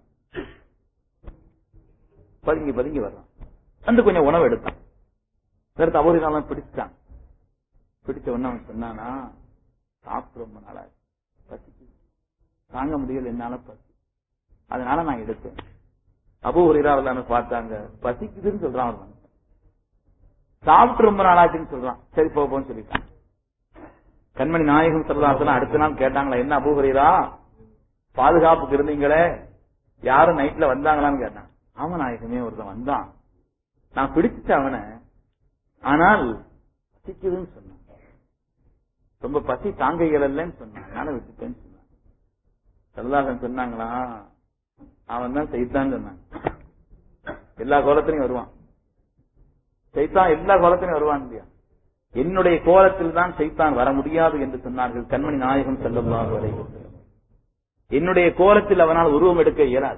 பதுங்கி பதுங்கி வரலாம் வந்து கொஞ்சம் உணவு எடுத்தான் அடுத்து அவரு பிடிச்சான் பிடிச்ச உடனே அவன் சொன்னானா சாப்பிட்டு ரொம்ப நாளா பசிக்கு தாங்க முடியல என்னால பசி அதனால நான் எடுத்தேன் அபு ஹுரைராவில் பார்த்தாங்க பசிக்குதுன்னு சொல்றான் அவன் சாப்பிட்டு ரொம்ப நாளாச்சுன்னு சொல்றான் சரி போ போன்னு சொல்லிட்டான் கண்மணி நாயகம் சரதாசன் அடுத்த நாள் கேட்டாங்களா என்ன அபூஹரீரா பாதுகாப்புக்கு இருந்தீங்களே யாரும் நைட்ல வந்தாங்களான்னு கேட்டான் அவன் நாயகமே ஒருத்தன் வந்தான் நான் பிடிச்சிட்டேன் அவனை ஆனால் பசிக்குதுன்னு சொன்னான் ரொம்ப பசி தாங்க இயலன்னு சொன்னான் அதனால விட்டுட்டேன்னு சொன்னான் சரதாசன் சொன்னாங்களா அவன் தான் செய்தான் சொன்னான் எல்லா கோலத்திலையும் வருவான் செய்தான் எல்லா கோலத்திலையும் வருவான் இல்லையா என்னுடைய கோலத்தில் தான் சைத்தான் வர முடியாது என்று சொன்னார்கள் கண்மணி நாயகம் செல்லல்லாஹு அலைஹி வஸல்லம் என்னுடைய கோலத்தில் அவனால் உருவம் எடுக்க இயலாது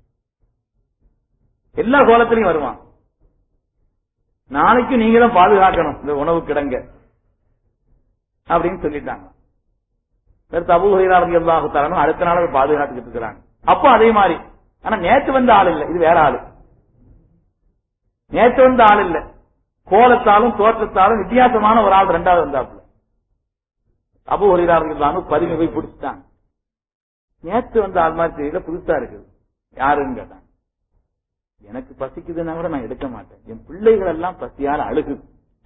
எல்லா கோலத்திலையும் வருவான் நாளைக்கு நீங்க தான் பாதுகாக்கணும் இந்த உணவு கிடங்க அப்படின்னு சொல்லிட்டாங்க அடுத்து அபு ஹுரைராரதி அல்லாஹு தரணும் அடுத்த நாள் அதை பாதுகாத்துக்கிட்டு இருக்கிறாங்க அப்போ அதே மாதிரி ஆனா நேற்று வந்த ஆள் இல்ல இது வேற ஆளு நேற்று வந்த ஆள் இல்ல கோலத்தாலும் தோற்றத்தாலும் வித்தியாசமான ஒரு ஆள் ரெண்டாவது வந்தாப்புல அபு ஹரிரார்கள் பதிவு போய் பிடிச்சிட்டாங்க நேற்று வந்த ஆள் மாதிரி தெரியல புதுசா இருக்குது யாருன்னு கேட்டாங்க எனக்கு பசிக்குதுன்னா கூட நான் எடுக்க மாட்டேன் என் பிள்ளைகள் எல்லாம் பசியால அழுகுது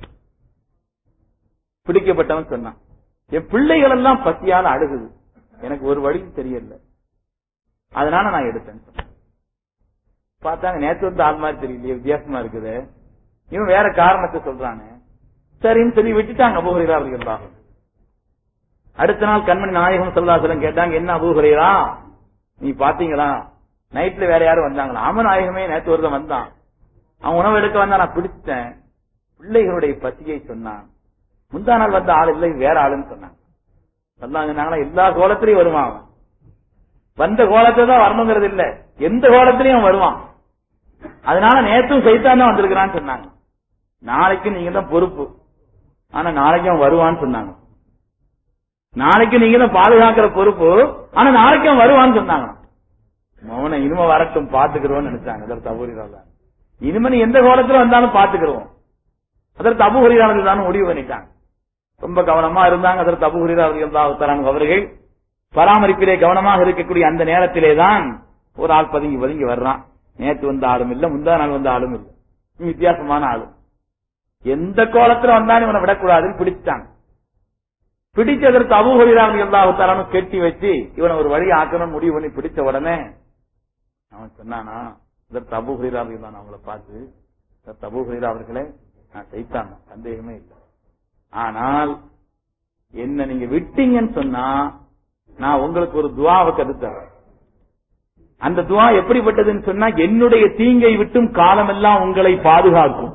பிடிக்கப்பட்டவன் சொன்னான் என் பிள்ளைகள் எல்லாம் பசியால அழுகுது எனக்கு ஒரு வழி தெரியல அதனால நான் எடுத்தேன் பார்த்தாங்க நேற்று வந்து ஆள் மாதிரி தெரியலையே வித்தியாசமா இருக்குது இவன் வேற காரணத்தை சொல்றானே சரின்னு சொல்லி விட்டுட்டாங்க அபூஹரீரா அவர்கள் அடுத்த நாள் கண்மணி நாயகம் சொல்லாசலம் கேட்டாங்க என்ன அபூஹரீரா நீ பாத்தீங்களா நைட்ல வேற யாரும் வந்தாங்களா ஆம நாயகமே நேற்று ஒருத்தன் வந்தான் அவன் உணவு எடுக்க வந்தா நான் பிடிச்சிட்டேன் பிள்ளைகளுடைய பசியை சொன்னான் முந்தா நாள் வந்த ஆள் இல்லை வேற ஆளுன்னு சொன்னாங்க சொன்னாங்க எல்லா கோலத்திலையும் வருவான் அவன் வந்த கோலத்தை தான் வரணுங்கிறது இல்ல எந்த கோலத்திலையும் வருவான் அதனால நேற்றும் சைத்தான் தான் வந்திருக்கிறான்னு சொன்னாங்க நாளைக்கு நீங்க தான் பொறுப்பு ஆனா நாளைக்கு அவன் வருவான்னு சொன்னாங்க நாளைக்கு நீங்க தான் பாதுகாக்கிற பொறுப்பு ஆனா நாளைக்கு அவன் வருவான்னு சொன்னாங்க மௌன இனிமே வரட்டும் பாத்துக்கிறோம்னு நினைச்சாங்க அதற்கு அபூரிதால இனிமே நீ எந்த கோலத்துல வந்தாலும் பாத்துக்கிறோம் அதற்கு அபுஹரிதானது தான் முடிவு பண்ணிட்டாங்க ரொம்ப கவனமா இருந்தாங்க அதற்கு அபுஹரிதாவுத்தராங்க அவர்கள் பராமரிப்பிலே கவனமாக இருக்கக்கூடிய அந்த நேரத்திலே தான் ஒரு ஆள் பதுங்கி பதுங்கி வர்றான் நேற்று வந்த ஆளும் இல்ல முந்தா நாள் வந்த ஆளும் இல்ல வித்தியாசமான ஆளு எந்த கோலத்துல வந்தாலும் இவனை விடக்கூடாதுன்னு பிடிச்சிட்டாங்க பிடிச்சதற்கு அபுஹரிராம் எல்லாத்தாலும் கெட்டி வச்சு இவனை ஒரு வழி ஆக்கணும்னு முடிவு பண்ணி பிடிச்ச உடனே அவன் சொன்னானா இதற்கு அபுஹரிராம் தான் அவங்கள பார்த்து இதற்கு அபுஹரிரா அவர்களே நான் செய்தாங்க சந்தேகமே இல்லை ஆனால் என்ன நீங்க விட்டீங்கன்னு சொன்னா நான் உங்களுக்கு ஒரு துவாவை கருத்தறேன் அந்த துவா எப்படிப்பட்டதுன்னு சொன்னா என்னுடைய தீங்கை விட்டும் காலமெல்லாம் உங்களை பாதுகாக்கும்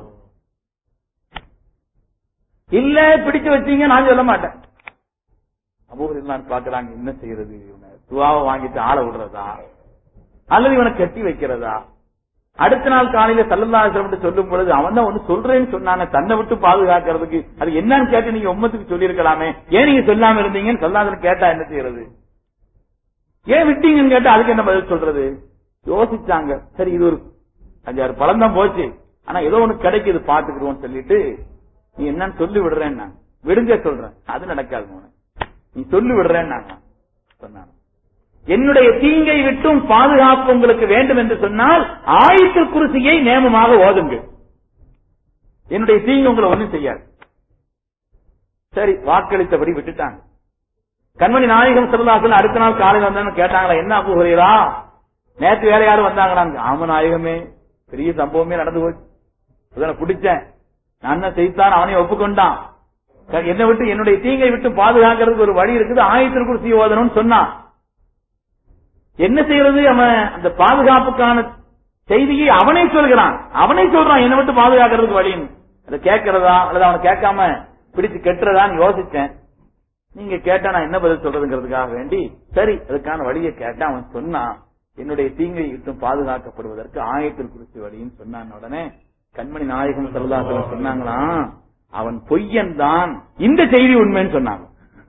இல்ல பிடிச்சு வச்சீங்க நான் சொல்ல மாட்டேன் அபூரெல்லாம் பாக்குறாங்க என்ன செய்யறது இவனை துவாவை வாங்கிட்டு ஆள விடுறதா அல்லது இவனை கட்டி வைக்கிறதா அடுத்த நாள் காலையில சல்லல்லாஹு சொல்லும் பொழுது அவன் தான் ஒண்ணு சொல்றேன்னு சொன்னானே தன்னை விட்டு பாதுகாக்கிறதுக்கு அது என்னன்னு கேட்டு நீங்க உம்மத்துக்கு சொல்லியிருக்கலாமே ஏன் நீங்க சொல்லாம இருந்தீங்கன்னு சல்லாஹ் கேட்டா என்ன செய்யறது ஏன் விட்டீங்கன்னு கேட்டா அதுக்கு என்ன பதில் சொல்றது யோசிச்சாங்க சரி இது ஒரு அஞ்சாறு பழம் தான் போச்சு ஆனா ஏதோ ஒண்ணு கிடைக்குது பாத்துக்கிடுவோம் சொல்லிட்டு நீ என்னன்னு சொல்லி விடுறேன் நான் விடுங்க சொல்றேன் அது நடக்காது மோனே. நீ சொல்லி விடுறேன் நான் சொன்னான் என்னுடைய தீங்கை விட்டும் பாதுகாப்பு உங்களுக்கு வேண்டும் என்று சொன்னால் ஆயத்து குருசியை நேமமாக ஓதுங்க என்னுடைய தீங்கு உங்களை ஒண்ணும் செய்யாது சரி வாக்களித்தபடி விட்டுட்டாங்க கண்மணி நாயகம் செல்லாசல் அடுத்த நாள் காலையில் வந்தான்னு கேட்டாங்களா என்ன அபுகிறீரா நேற்று வேற யாரும் வந்தாங்களாங்க ஆம நாயகமே பெரிய சம்பவமே நடந்து போச்சு அதனை பிடிச்சேன் நான் தான் செய்தான் அவனை ஒப்புக்கொண்டான் க- என்னை விட்டு என்னுடைய தீங்கை விட்டு பாதுகாக்கிறதுக்கு ஒரு வழி இருக்குது ஆயத்திற்குள் சீ ஓதணும்னு சொன்னான் என்ன செய்யறது அவன் அந்த பாதுகாப்புக்கான செய்தியை அவனே சொல்கிறான் அவனே சொல்றான் என்னை விட்டு பாதுகாக்கிறதுக்கு வழின்னு அதை கேட்கறதா அல்லது அவனை கேட்காம பிடிச்சு கெட்டுறதான்னு யோசிச்சேன் நீங்க கேட்டா நான் என்ன பதில் சொல்றதுங்கிறதுக்காக வேண்டி சரி அதுக்கான வழியை கேட்டா அவன் சொன்னான் என்னுடைய தீங்கை விட்டும் பாதுகாக்கப்படுவதற்கு ஆயத்தில் குறிச்சி வழின்னு சொன்னான் உடனே கண்மணி நாயகம் செல்லாசலம் சொன்னாங்களாம் அவன் பொய்யன் தான் இந்த செய்தி உண்மைன்னு சொன்னாங்க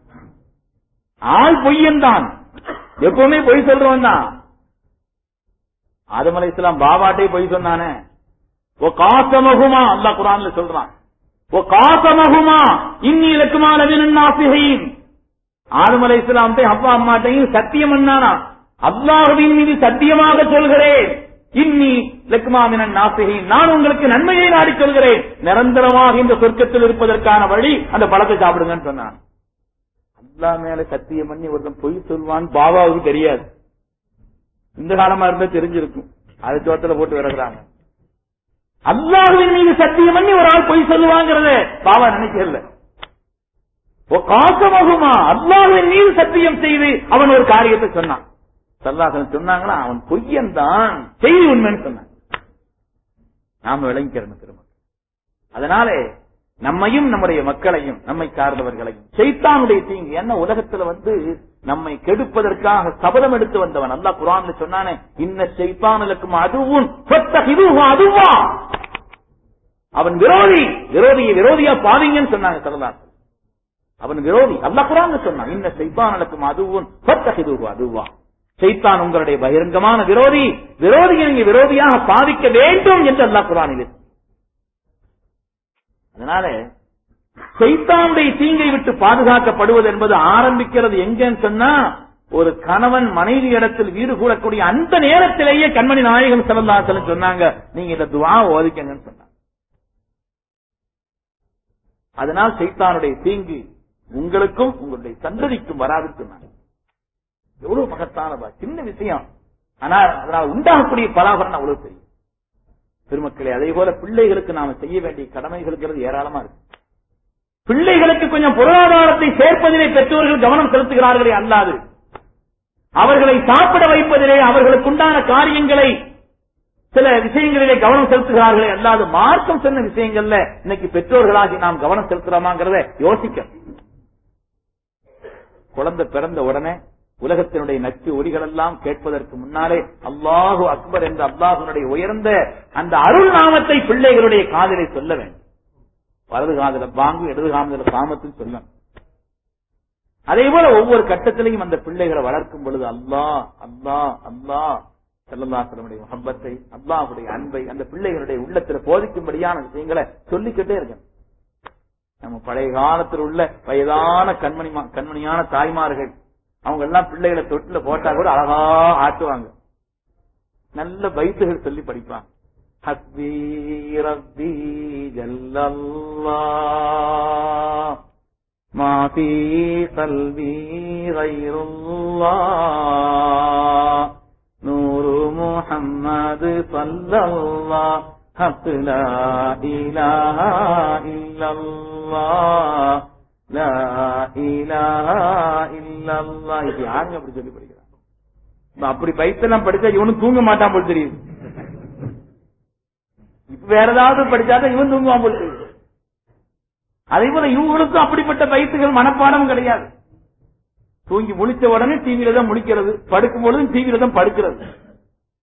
ஆள் பொய்யன் தான் எப்பவுமே பொய் சொல்றவன் தான் ஆதம் அலை இஸ்லாம் பாபாட்டே பொய் சொன்னானே ஓ காசமகுமா அல்லாஹ் குரான்ல சொல்றான் ஓ காசமகுமா இன்னி இலக்குமான நாசிகையின் ஆதம் அலை இஸ்லாம்ட்டை அப்பா அம்மாட்டையும் சத்தியம் பண்ணானா அல்லாஹுவின் மீது சத்தியமாக சொல்கிறேன் இன்னி லக்மாமினன் நாசிகையின் நான் உங்களுக்கு நன்மையை நாடி சொல்கிறேன் நிரந்தரமாக இந்த சொர்க்கத்தில் இருப்பதற்கான வழி அந்த பழத்தை சாப்பிடுங்கன்னு சொன்னான் அல்லா மேல சத்தியம் பண்ணி ஒருத்தன் பொய் சொல்வான் பாபாவுக்கு தெரியாது இந்த காலமா இருந்தா தெரிஞ்சிருக்கும் அது சோத்துல போட்டு விறகுறாங்க அல்லாஹுவின் மீது சத்தியம் பண்ணி ஒரு ஆள் பொய் சொல்லுவாங்கிறத பாபா நினைக்கல ஓ காசமகுமா அல்லாஹுவின் மீது சத்தியம் செய்து அவன் ஒரு காரியத்தை சொன்னான் சல்லாசன் சொன்னாங்களா அவன் பொய்யன் தான் செய்தி உண்மைன்னு சொன்னான் நாம விளங்கிக்கிறோம் திரும்ப அதனால நம்மையும் நம்முடைய மக்களையும் நம்மை சார்ந்தவர்களையும் செய்தானுடைய தீங்கு என்ன உலகத்துல வந்து நம்மை கெடுப்பதற்காக சபதம் எடுத்து வந்தவன் அல்லா குரான்ல சொன்னானே இன்ன செய்தானுக்கும் அதுவும் அதுவா அவன் விரோதி விரோதியை விரோதியா பாவீங்கன்னு சொன்னாங்க சரதாசன் அவன் விரோதி அல்லா குரான் சொன்னான் இன்ன செய்தானுக்கும் அதுவும் அதுவா செய்தான் உங்களுடைய பகிரங்கமான விரோதி விரோதியை நீங்க விரோதியாக பாதிக்க வேண்டும் என்று அல்லா குரானில் இருக்கு. அதனால செய்தானுடைய தீங்கை விட்டு பாதுகாக்கப்படுவது என்பது ஆரம்பிக்கிறது எங்கன்னு சொன்னா ஒரு கணவன் மனைவி இடத்தில் வீடு கூடக்கூடிய அந்த நேரத்திலேயே கண்மணி நாயகம் செல்லல்லாசலம் சொன்னாங்க நீங்க இந்த துவா ஓதிக்கங்கன்னு சொன்னாங்க அதனால் செய்தானுடைய தீங்கு உங்களுக்கும் உங்களுடைய சந்ததிக்கும் வராதுன்னு சொன்னாங்க எவ்வளவு மகத்தான சின்ன விஷயம் ஆனா அதனால் உண்டாகக்கூடிய பலாபரன் அவ்வளவு தெரியும் பெருமக்களே அதே போல பிள்ளைகளுக்கு நாம செய்ய வேண்டிய கடமைகள் ஏராளமா இருக்கு பிள்ளைகளுக்கு கொஞ்சம் பொருளாதாரத்தை சேர்ப்பதிலே பெற்றோர்கள் கவனம் செலுத்துகிறார்களே அல்லாது அவர்களை சாப்பிட வைப்பதிலே அவர்களுக்குண்டான காரியங்களை சில விஷயங்களிலே கவனம் செலுத்துகிறார்களே அல்லாது மார்க்கம் சொன்ன விஷயங்கள்ல இன்னைக்கு பெற்றோர்களாகி நாம் கவனம் செலுத்துறோமாங்கிறத யோசிக்க குழந்தை பிறந்த உடனே உலகத்தினுடைய நச்சு ஒலிகள் எல்லாம் கேட்பதற்கு முன்னாலே அல்லாஹு அக்பர் என்ற அல்லாஹுனுடைய உயர்ந்த அந்த அருள் நாமத்தை பிள்ளைகளுடைய காதலை சொல்ல வேண்டும் வலது காதல பாங்கு இடது காதல சாமத்துன்னு சொல்ல அதே போல ஒவ்வொரு கட்டத்திலையும் அந்த பிள்ளைகளை வளர்க்கும் பொழுது அல்லாஹ் அல்லாஹ் அல்லாஹ் செல்லல்லாசனுடைய முகப்பத்தை அல்லாஹுடைய அன்பை அந்த பிள்ளைகளுடைய உள்ளத்துல போதிக்கும்படியான விஷயங்களை சொல்லிக்கிட்டே இருக்கணும் நம்ம பழைய காலத்தில் உள்ள வயதான கண்மணி கண்மணியான தாய்மார்கள் அவங்க எல்லாம் பிள்ளைகளை தொட்டில போட்டா கூட அழகா ஆட்டுவாங்க நல்ல பைத்துகள் சொல்லி படிப்பாங்க ஹஸ்பி ரப்பி ஜல்லல்லா ما في قلبي غير الله نور محمد صلى الله حق لا إله إلا الله லா இலாஹா இல்லல்லாஹ் இது யாருங்க அப்படி சொல்லி படிக்கிறான் அப்படி பைத்தெல்லாம் படிச்சா இவனும் தூங்க மாட்டான் போல் தெரியுது இப்ப வேற ஏதாவது படிச்சாதான் இவன் தூங்குவான் போல் தெரியுது அதே போல இவங்களுக்கும் அப்படிப்பட்ட பைத்துகள் மனப்பாடம் கிடையாது தூங்கி முழிச்ச உடனே டிவியில தான் முழிக்கிறது படுக்கும் பொழுதும் டிவியில தான் படுக்கிறது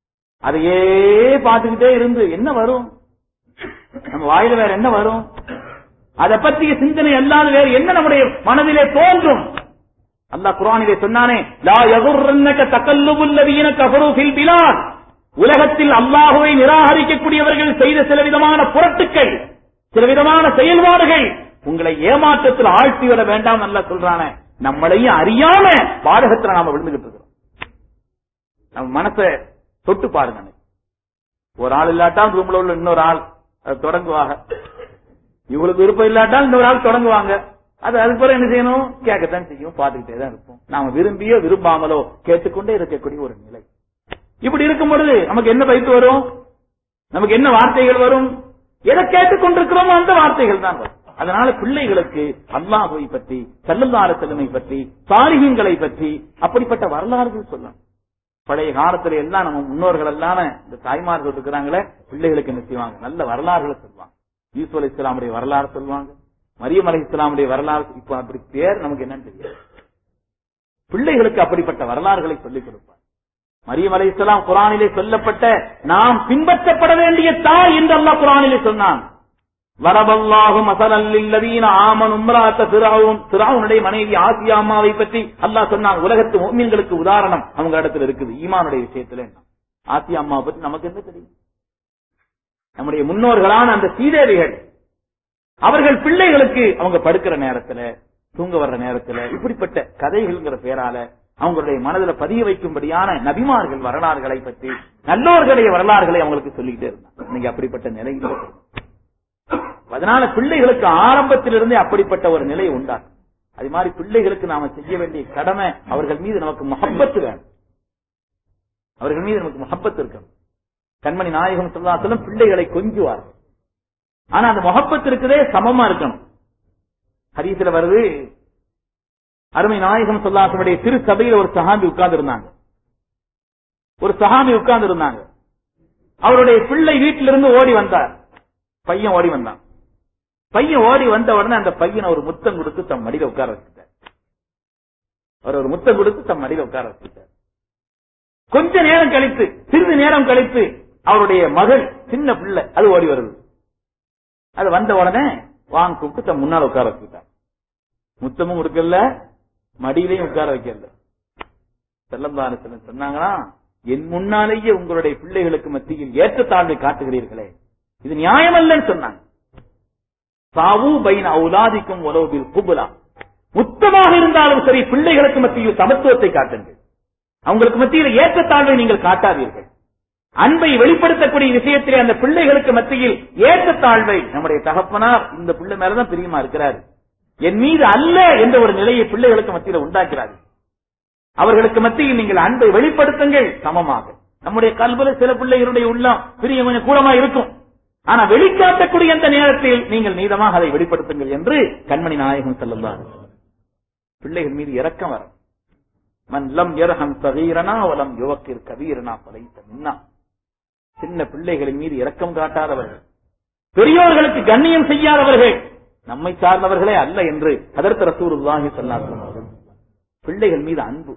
அதையே பார்த்துக்கிட்டே இருந்து என்ன வரும் நம்ம வாயில வேற என்ன வரும் அதை பற்றிய சிந்தனை அல்லாத வேற என்ன நம்முடைய மனதிலே தோன்றும் அல்லாஹ் குர்ஆனிலே சொன்னானே லா யகுர்ரன்னக தகல்லுபுல் லதீன கஃபரு ஃபில் பிலாத் உலகத்தில் அல்லாஹுவை நிராகரிக்கக்கூடியவர்கள் செய்த சில விதமான புரட்டுக்கள் சில விதமான செயல்பாடுகள் உங்களை ஏமாற்றத்தில் ஆழ்த்தி விட வேண்டாம் அல்ல சொல்றானே நம்மளையும் அறியாம பாடகத்துல நாம விழுந்துகிட்டு இருக்கிறோம் நம்ம மனசை தொட்டு பாருங்க அன்னைக்கு. ஒரு ஆள் இல்லாட்டா ரூம்ல உள்ள இன்னொரு ஆள் அதை தொடங்குவாங்க இவங்களுக்கு விருப்பம் இல்லாட்டா இன்னொரு ஆள் தொடங்குவாங்க அது அதுக்கு பிறகு என்ன செய்யணும் கேட்கத்தான் செய்யும் பார்த்துக்கிட்டே தான் இருப்போம் நாம விரும்பியோ விரும்பாமலோ கேட்டுக்கொண்டே இருக்கக்கூடிய ஒரு நிலை இப்படி இருக்கும் பொழுது நமக்கு என்ன பயிற்சி வரும் நமக்கு என்ன வார்த்தைகள் வரும் எதை கேட்டுக்கொண்டிருக்கிறோமோ அந்த வார்த்தைகள் தான் வரும் அதனால பிள்ளைகளுக்கு அல்லாஹுவை பற்றி செல்லல்லார செல்லுமை பற்றி சாலிகங்களை பற்றி அப்படிப்பட்ட வரலாறுகள் சொல்லணும் பழைய காலத்துல எல்லாம் நம்ம முன்னோர்கள் எல்லாம் இந்த தாய்மார்கள் இருக்கிறாங்களே பிள்ளைகளுக்கு என்ன செய்வாங்க நல்ல வரலாறுகளை சொல்லுவாங்க யூசுப் அலி இஸ்லாமுடைய வரலாறு சொல்லுவாங்க மரியம் அலி இஸ்லாமுடைய வரலாறு இப்ப அப்படி பேர் நமக்கு என்னன்னு தெரியாது பிள்ளைகளுக்கு அப்படிப்பட்ட வரலாறுகளை சொல்லிக் கொடுப்பார் மரியம் அலி இஸ்லாம் குரானிலே சொல்லப்பட்ட நாம் பின்பற்றப்பட வேண்டிய தாய் என்று அல்லாஹ் குரானிலே சொன்னான் வரபல்லாஹு மசலல்லதீன ஆமன் உம்ராத்த பிராவும் பிராவுனுடைய மனைவி ஆசியா அம்மாவை பற்றி அல்லாஹ் சொன்னான் உலகத்து மோமியங்களுக்கு உதாரணம் அவங்க இடத்துல இருக்குது ஈமானுடைய விஷயத்துல ஆசியா அம்மாவை பற்றி நமக்கு என்ன தெரியும் நம்முடைய முன்னோர்களான அந்த சீதேவிகள் அவர்கள் பிள்ளைகளுக்கு அவங்க படுக்கிற நேரத்துல தூங்க வர்ற நேரத்துல இப்படிப்பட்ட கதைகள்ங்கிற பேரால அவங்களுடைய மனதுல பதிய வைக்கும்படியான நபிமார்கள் வரலாறுகளை பற்றி நல்லோர்களுடைய வரலாறுகளை அவங்களுக்கு சொல்லிக்கிட்டே இருந்தாங்க இன்னைக்கு அப்படிப்பட்ட நிலை இல்லை. அதனால பிள்ளைகளுக்கு ஆரம்பத்திலிருந்தே அப்படிப்பட்ட ஒரு நிலை உண்டாகும் அது மாதிரி பிள்ளைகளுக்கு நாம செய்ய வேண்டிய கடமை அவர்கள் மீது நமக்கு முகப்பத்து வேணும் அவர்கள் மீது நமக்கு முகப்பத்து இருக்கணும் கண்மணி நாயகம் சொல்லாசலம் பிள்ளைகளை கொஞ்சுவார்கள் ஆனா அந்த முகப்பத்து இருக்குதே சமமா இருக்கணும் ஹதீஸ்ல வருது அருமை நாயகம் சொல்லாசனுடைய திரு சபையில ஒரு சஹாபி உட்கார்ந்து இருந்தாங்க ஒரு சஹாபி உட்கார்ந்து இருந்தாங்க அவருடைய பிள்ளை வீட்டிலிருந்து ஓடி வந்தார் பையன் ஓடி வந்தான் பையன் ஓடி வந்த உடனே அந்த பையனை ஒரு முத்தம் கொடுத்து தம் மடியில உட்கார வச்சுட்டார் அவர் ஒரு முத்தம் கொடுத்து தம் மடியில உட்கார வச்சுட்டார் கொஞ்ச நேரம் கழித்து சிறிது நேரம் கழித்து அவருடைய மகள் சின்ன பிள்ளை அது ஓடி வருது அது வந்த உடனே வாங்க கூப்பிட்டு தம் முன்னால உட்கார வச்சுட்டார் முத்தமும் கொடுக்கல மடியிலையும் உட்கார வைக்கல செல்லந்தான சொன்னாங்களா என் முன்னாலேயே உங்களுடைய பிள்ளைகளுக்கு மத்தியில் ஏற்றத்தாழ்வை காட்டுகிறீர்களே இது நியாயமல்லன்னு சொன்னாங்க சாவு பைன அவுலாதிக்கும் உலகில் குபுலா முத்தமாக இருந்தாலும் சரி பிள்ளைகளுக்கு மத்தியில் சமத்துவத்தை காட்டுங்கள் அவங்களுக்கு மத்தியில் ஏற்றத்தாழ்வை நீங்கள் காட்டாதீர்கள் அன்பை வெளிப்படுத்தக்கூடிய விஷயத்திலே அந்த பிள்ளைகளுக்கு மத்தியில் ஏற்றத்தாழ்வை நம்முடைய தகப்பனார் இந்த பிள்ளை மேலதான் பிரியமா இருக்கிறார் என் மீது அல்ல என்ற ஒரு நிலையை பிள்ளைகளுக்கு மத்தியில் உண்டாக்கிறார்கள் அவர்களுக்கு மத்தியில் நீங்கள் அன்பை வெளிப்படுத்துங்கள் சமமாக நம்முடைய கல்வில சில பிள்ளைகளுடைய உள்ளம் பிரியம் கொஞ்சம் கூடமா இருக்கும் ஆனா வெளிக்காட்டக்கூடிய அந்த நேரத்தில் நீங்கள் நீதமாக அதை வெளிப்படுத்துங்கள் என்று கண்மணி நாயகம் செல்லுந்தார் பிள்ளைகள் மீது இரக்கம் வரும் மன் லம் யர்ஹம் சகீரனா வலம் யுவக்கிர் கபீரனா பலைத்த மின்னா சின்ன பிள்ளைகளின் மீது இரக்கம் காட்டாதவர்கள் பெரியோர்களுக்கு கண்ணியம் செய்யாதவர்கள் நம்மை சார்ந்தவர்களே அல்ல என்று அதற்கு ரசூருல்லாஹி சொன்னார்கள் பிள்ளைகள் மீது அன்பு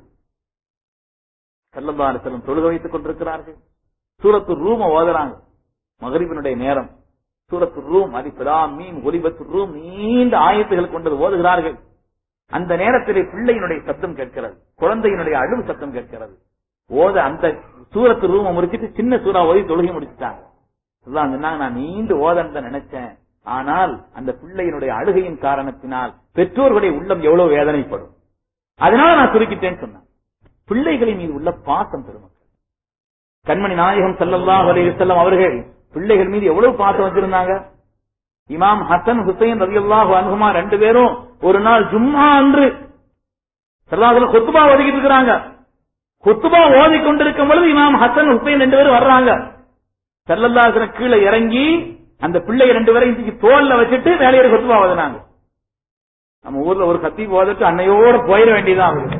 செல்லந்தாறு செல்லும் தொழுக வைத்துக் கொண்டிருக்கிறார்கள் சூரத்து ரூம ஓதுறாங்க மகரிபினுடைய நேரம் சூரத்து ரூம் அதிபிலாம் மீன் ஒலிபத்து ரூம் நீண்ட ஆயத்துகள் கொண்டது ஓதுகிறார்கள் அந்த நேரத்திலே பிள்ளையினுடைய சத்தம் கேட்கிறது குழந்தையினுடைய அழுவு சத்தம் கேட்கிறது ஓத அந்த சூரத்து ரூம முடிச்சிட்டு சின்ன சூறா ஓதி தொழுகை முடிச்சுட்டாங்க சொல்லாங்க சொன்னாங்க, நான் நீண்டு ஓதன்னு நினைச்சேன் ஆனால் அந்த பிள்ளையினுடைய அழுகையின் காரணத்தினால் பெற்றோர்களுடைய உள்ளம் எவ்வளவு வேதனைப்படும் அதனால நான் சுருக்கிட்டேன்னு சொன்னேன் பிள்ளைகளின் மீது உள்ள பாசம் பெருமக்கள் கண்மணி நாயகம் ஸல்லல்லாஹு அலைஹி வஸல்லம் அவர்கள் பிள்ளைகள் மீது எவ்வளவு பாசம் வச்சிருந்தாங்க இமாம் ஹசன் ஹுசைன் ரலியல்லாஹு அன்ஹுமா ரெண்டு பேரும் ஒரு நாள் ஜும்மா அன்று சல்லாஹுல குத்துபா ஓதிக்கிட்டு இருக்கிறாங்க குத்துபா ஓதி கொண்டிருக்கும் பொழுது இமாம் ஹசன் ஹுசைன் ரெண்டு பேரும் வர்றாங்க சல்லல்லாஹு கீழே இறங்கி அந்த பிள்ளை ரெண்டு பேரும் இன்னைக்கு தோல்ல வச்சுட்டு வேலையை குத்துபா ஓதுனாங்க நம்ம ஊர்ல ஒரு கத்தி ஓதிட்டு அன்னையோட போயிட வேண்டியதான் அவருக்கு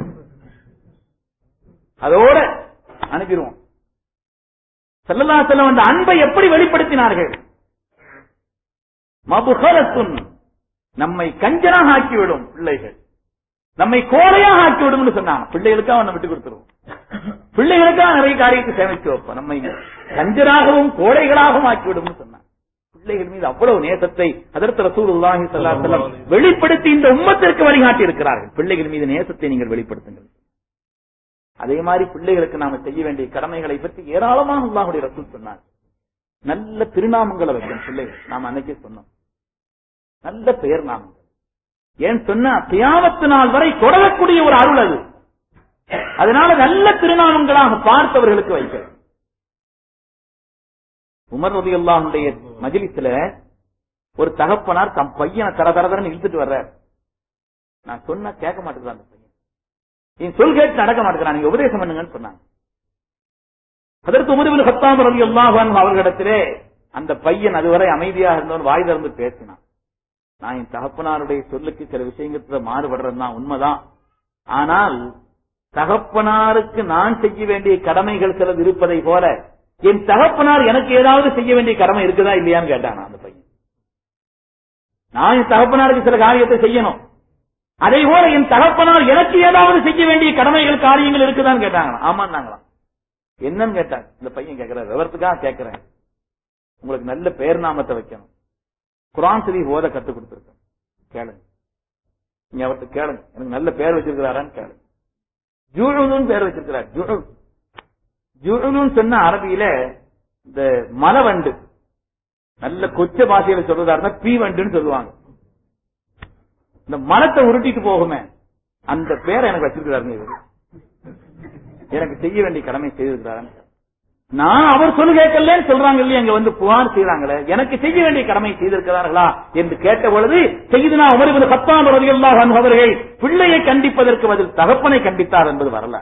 அதோட அனுப்பிடுவோம் செல்லல்லா செல்லம் அந்த அன்பை எப்படி வெளிப்படுத்தினார்கள் மபுகரத்துன் நம்மை கஞ்சனாக ஆக்கிவிடும் பிள்ளைகள் நம்மை கோழையாக ஆக்கிவிடும் சொன்னாங்க பிள்ளைகளுக்கு அவனை விட்டு கொடுத்துருவோம் பிள்ளைகளுக்காக நிறைய காரியத்தை சேமிச்சு வைப்போம் நம்மை கஞ்சராகவும் கோடைகளாகவும் ஆக்கிவிடும் சொன்னாங்க பிள்ளைகள் மீது அவ்வளவு நேசத்தை அதற்கு ரசூலுல்லாஹி ஸல்லல்லாஹு அலைஹி வஸல்லம் வெளிப்படுத்தி இந்த உம்மத்திற்கு வழிகாட்டி இருக்கிறார்கள் பிள்ளைகள் மீது நேசத்தை நீங்கள் வெளிப்படுத்துங்கள் அதே மாதிரி பிள்ளைகளுக்கு நாம செய்ய வேண்டிய கடமைகளை பற்றி ஏராளமாக அல்லாஹுடைய ரசூல் சொன்னார் நல்ல திருநாமங்களை வைக்கணும் பிள்ளைகள் நாம அன்னைக்கே சொன்னோம் நல்ல பெயர் நாமங்கள் ஏன் சொன்னா தியாவத்து நாள் வரை தொடரக்கூடிய ஒரு அருள் அது அதனால நல்ல திருநாமங்களாக பார்த்தவர்களுக்கு வைக்க உமர் ரதி அல்லாஹுடைய மஜிலிஸ்ல ஒரு தகப்பனார் தம் பையனை தர தரதரன்னு இழுத்துட்டு வர்றார் நான் சொன்னா கேட்க மாட்டேங்கிறான் அந்த பையன் என் சொல் கேட்டு நடக்க மாட்டேங்கிறான் நீங்க உபதேசம் பண்ணுங்கன்னு சொன்னாங்க அதற்கு உமர்பின் ஹத்தாம் ரவி அல்லாஹ் அவர்களிடத்திலே அந்த பையன் அதுவரை அமைதியாக இருந்தவன் வாய் திறந்து பேசினான் நான் என் தகப்பனாருடைய சொல்லுக்கு சில விஷயங்கத்துல மாறுபடுறது தான் உண்மைதான் ஆனால் தகப்பனாருக்கு நான் செய்ய வேண்டிய கடமைகள் சிலது இருப்பதை போல என் தகப்பனார் எனக்கு ஏதாவது செய்ய வேண்டிய கடமை இருக்குதா இல்லையான்னு கேட்டான் அந்த பையன் நான் என் தகப்பனாருக்கு சில காரியத்தை செய்யணும் அதே போல என் தகப்பனார் எனக்கு ஏதாவது செய்ய வேண்டிய கடமைகள் காரியங்கள் இருக்குதான்னு கேட்டாங்க ஆமான்னாங்களாம் என்னன்னு கேட்டாங்க இந்த பையன் கேட்கிற விவரத்துக்காக கேட்கிறேன் உங்களுக்கு நல்ல பெயர் நாமத்தை வைக்கணும் குரான் சரி ஓத கத்து கொடுத்திருக்கேன் கேளுங்க நீங்க அவர்கிட்ட கேளுங்க எனக்கு நல்ல பேர் வச்சிருக்கிறாரான்னு கேளுங்க ஜூழுன்னு பேர் வச்சிருக்கிறார் ஜுழு ஜுழுன்னு சொன்ன அரபியில இந்த மலவண்டு நல்ல கொச்ச பாஷையில சொல்றதா இருந்தா பீ வண்டுன்னு சொல்லுவாங்க இந்த மரத்தை உருட்டிட்டு போகுமே அந்த பேரை எனக்கு வச்சிருக்கிறாருங்க இவரு எனக்கு செய்ய வேண்டிய கடமை செய்திருக்கிறாரு நான் அவர் சொல்லு கேட்கலன்னு சொல்றாங்க இல்லையா அங்க வந்து புகார் செய்யறாங்களே எனக்கு செய்ய வேண்டிய கடமை செய்திருக்கிறார்களா என்று கேட்ட பொழுது செய்துனா உமர் பத்தாம் ரதியல்லாஹ் அவர்கள் பிள்ளையை கண்டிப்பதற்கு பதில் தகப்பனை கண்டித்தார் என்பது வரல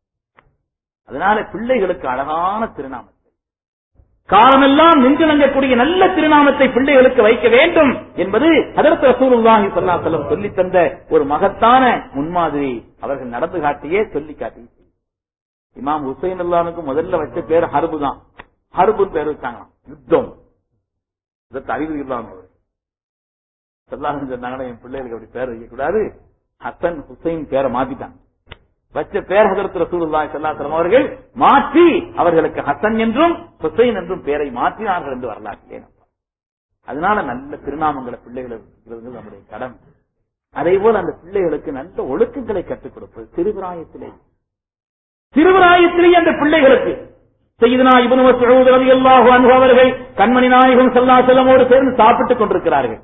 அதனால பிள்ளைகளுக்கு அழகான திருநாமத்தை காலமெல்லாம் நெஞ்சிலங்கக்கூடிய நல்ல திருநாமத்தை பிள்ளைகளுக்கு வைக்க வேண்டும் என்பது அதற்கு ரசூலுல்லாஹி ஸல்லல்லாஹு அலைஹி வஸல்லம் சொல்லி தந்த ஒரு மகத்தான முன்மாதிரி அவர்கள் நடந்து காட்டியே சொல்லி காட்டி இமாம் ஹுசைன் அல்லானுக்கு முதல்ல வச்ச பேர் ஹர்பு தான் ஹர்பு பேர் வச்சாங்க யுத்தம் இதற்கு அறிவு இல்லாம அவர் சொல்லாங்க சொன்னாங்கன்னா என் பிள்ளைகளுக்கு அப்படி பேர் வைக்கக்கூடாது ஹசன் ஹுசைன் பேரை மாத்திட்டாங்க வச்ச பேர் ஹதரத் ரசூலுல்லாஹி ஸல்லல்லாஹு அலைஹி அவர்கள் மாற்றி அவர்களுக்கு ஹசன் என்றும் ஹுசைன் என்றும் பேரை மாற்றினார்கள் என்று வரலாற்றிலே அதனால நல்ல திருநாமங்களை பிள்ளைகளுக்கு நம்முடைய கடமை அதே போல அந்த பிள்ளைகளுக்கு நல்ல ஒழுக்கங்களை கற்றுக் கொடுப்பது சிறுபிராயத்திலே சிறுபிராயத்திலேயே அந்த பிள்ளைகளுக்கு செய்தனா இபனு மஸ்ஊத் ரலியல்லாஹு அன்ஹு அவர்கள் கண்மணி நாயகம் ஸல்லல்லாஹு அலைஹி வஸல்லமோடு சேர்ந்து சாப்பிட்டுக் கொண்டிருக்கிறார்கள்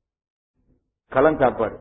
களம் சாப்பாடு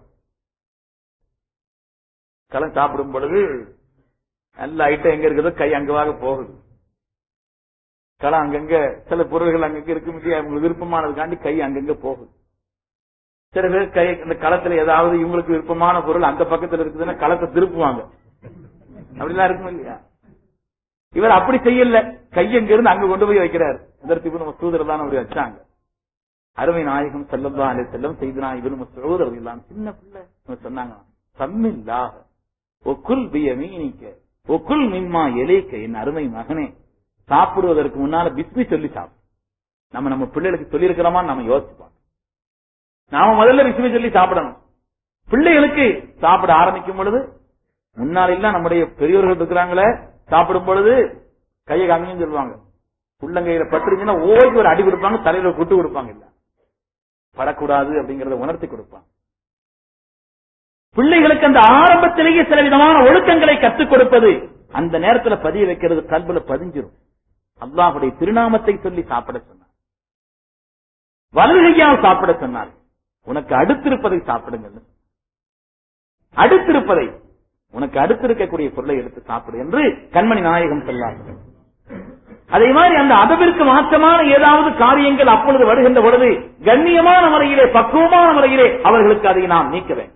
களம் சாப்பிடும் பொழுது நல்ல ஐட்டம் எங்க இருக்குதோ கை அங்கவாக போகுது களம் அங்கங்க சில பொருள்கள் அங்கங்க இருக்கு உங்களுக்கு விருப்பமானதுக்காண்டி கை அங்கங்க போகுது சில பேர் கை இந்த களத்துல ஏதாவது இவங்களுக்கு விருப்பமான பொருள் அந்த பக்கத்துல இருக்குதுன்னா களத்தை திருப்புவாங்க அப்படிலாம் இருக்கும் இல்லையா இவர் அப்படி செய்யல கையங்க இருந்து அங்க கொண்டு போய் வைக்கிறார் இதற்கு நம்ம சூதர் தான் அப்படி வச்சாங்க அருமை நாயகம் செல்லல்லா அலை செல்லம் செய்து நான் இவனு சகோதரர் இல்லாம் சின்ன பிள்ளை சொன்னாங்க சம்மில்லாக ஒக்குல் பிய மீனிக்க ஒக்குல் மிம்மா எலேக்க என் அருமை மகனே சாப்பிடுவதற்கு முன்னால பிஸ்மி சொல்லி சாப்பிடு நம்ம நம்ம பிள்ளைகளுக்கு சொல்லி இருக்கிறோமா நம்ம யோசிப்போம் நாம முதல்ல பிஸ்மி சொல்லி சாப்பிடணும் பிள்ளைகளுக்கு சாப்பிட ஆரம்பிக்கும் பொழுது முன்னாலெல்லாம் நம்முடைய பெரியவர்கள் இருக்கிறாங்களே சாப்பிடும் பொழுது கையை காமிங்கன்னு சொல்லுவாங்க உள்ளங்கையில பட்டுருச்சுன்னா ஓய்க்கு ஒரு அடி கொடுப்பாங்க தலையில குட்டு கொடுப்பாங்க இல்ல படக்கூடாது அப்படிங்கறத உணர்த்தி கொடுப்பாங்க பிள்ளைகளுக்கு அந்த ஆரம்பத்திலேயே சில விதமான ஒழுக்கங்களை கற்றுக் கொடுப்பது அந்த நேரத்துல பதிய வைக்கிறது கல்வில பதிஞ்சிரும் அல்லாஹுடைய திருநாமத்தை சொல்லி சாப்பிட சொன்னார் வலதுகையால் சாப்பிட சொன்னார் உனக்கு அடுத்திருப்பதை சாப்பிடுங்கள் அடுத்திருப்பதை உனக்கு அடுத்து இருக்கக்கூடிய பொருளை எடுத்து சாப்பிடு என்று கண்மணி நாயகம் சொல்லார்கள் அதே மாதிரி அந்த அதவிற்கு மாற்றமான ஏதாவது காரியங்கள் அப்பொழுது வருகின்ற பொழுது கண்ணியமான முறையிலே பக்குவமான முறையிலே அவர்களுக்கு அதை நாம் நீக்க வேண்டும்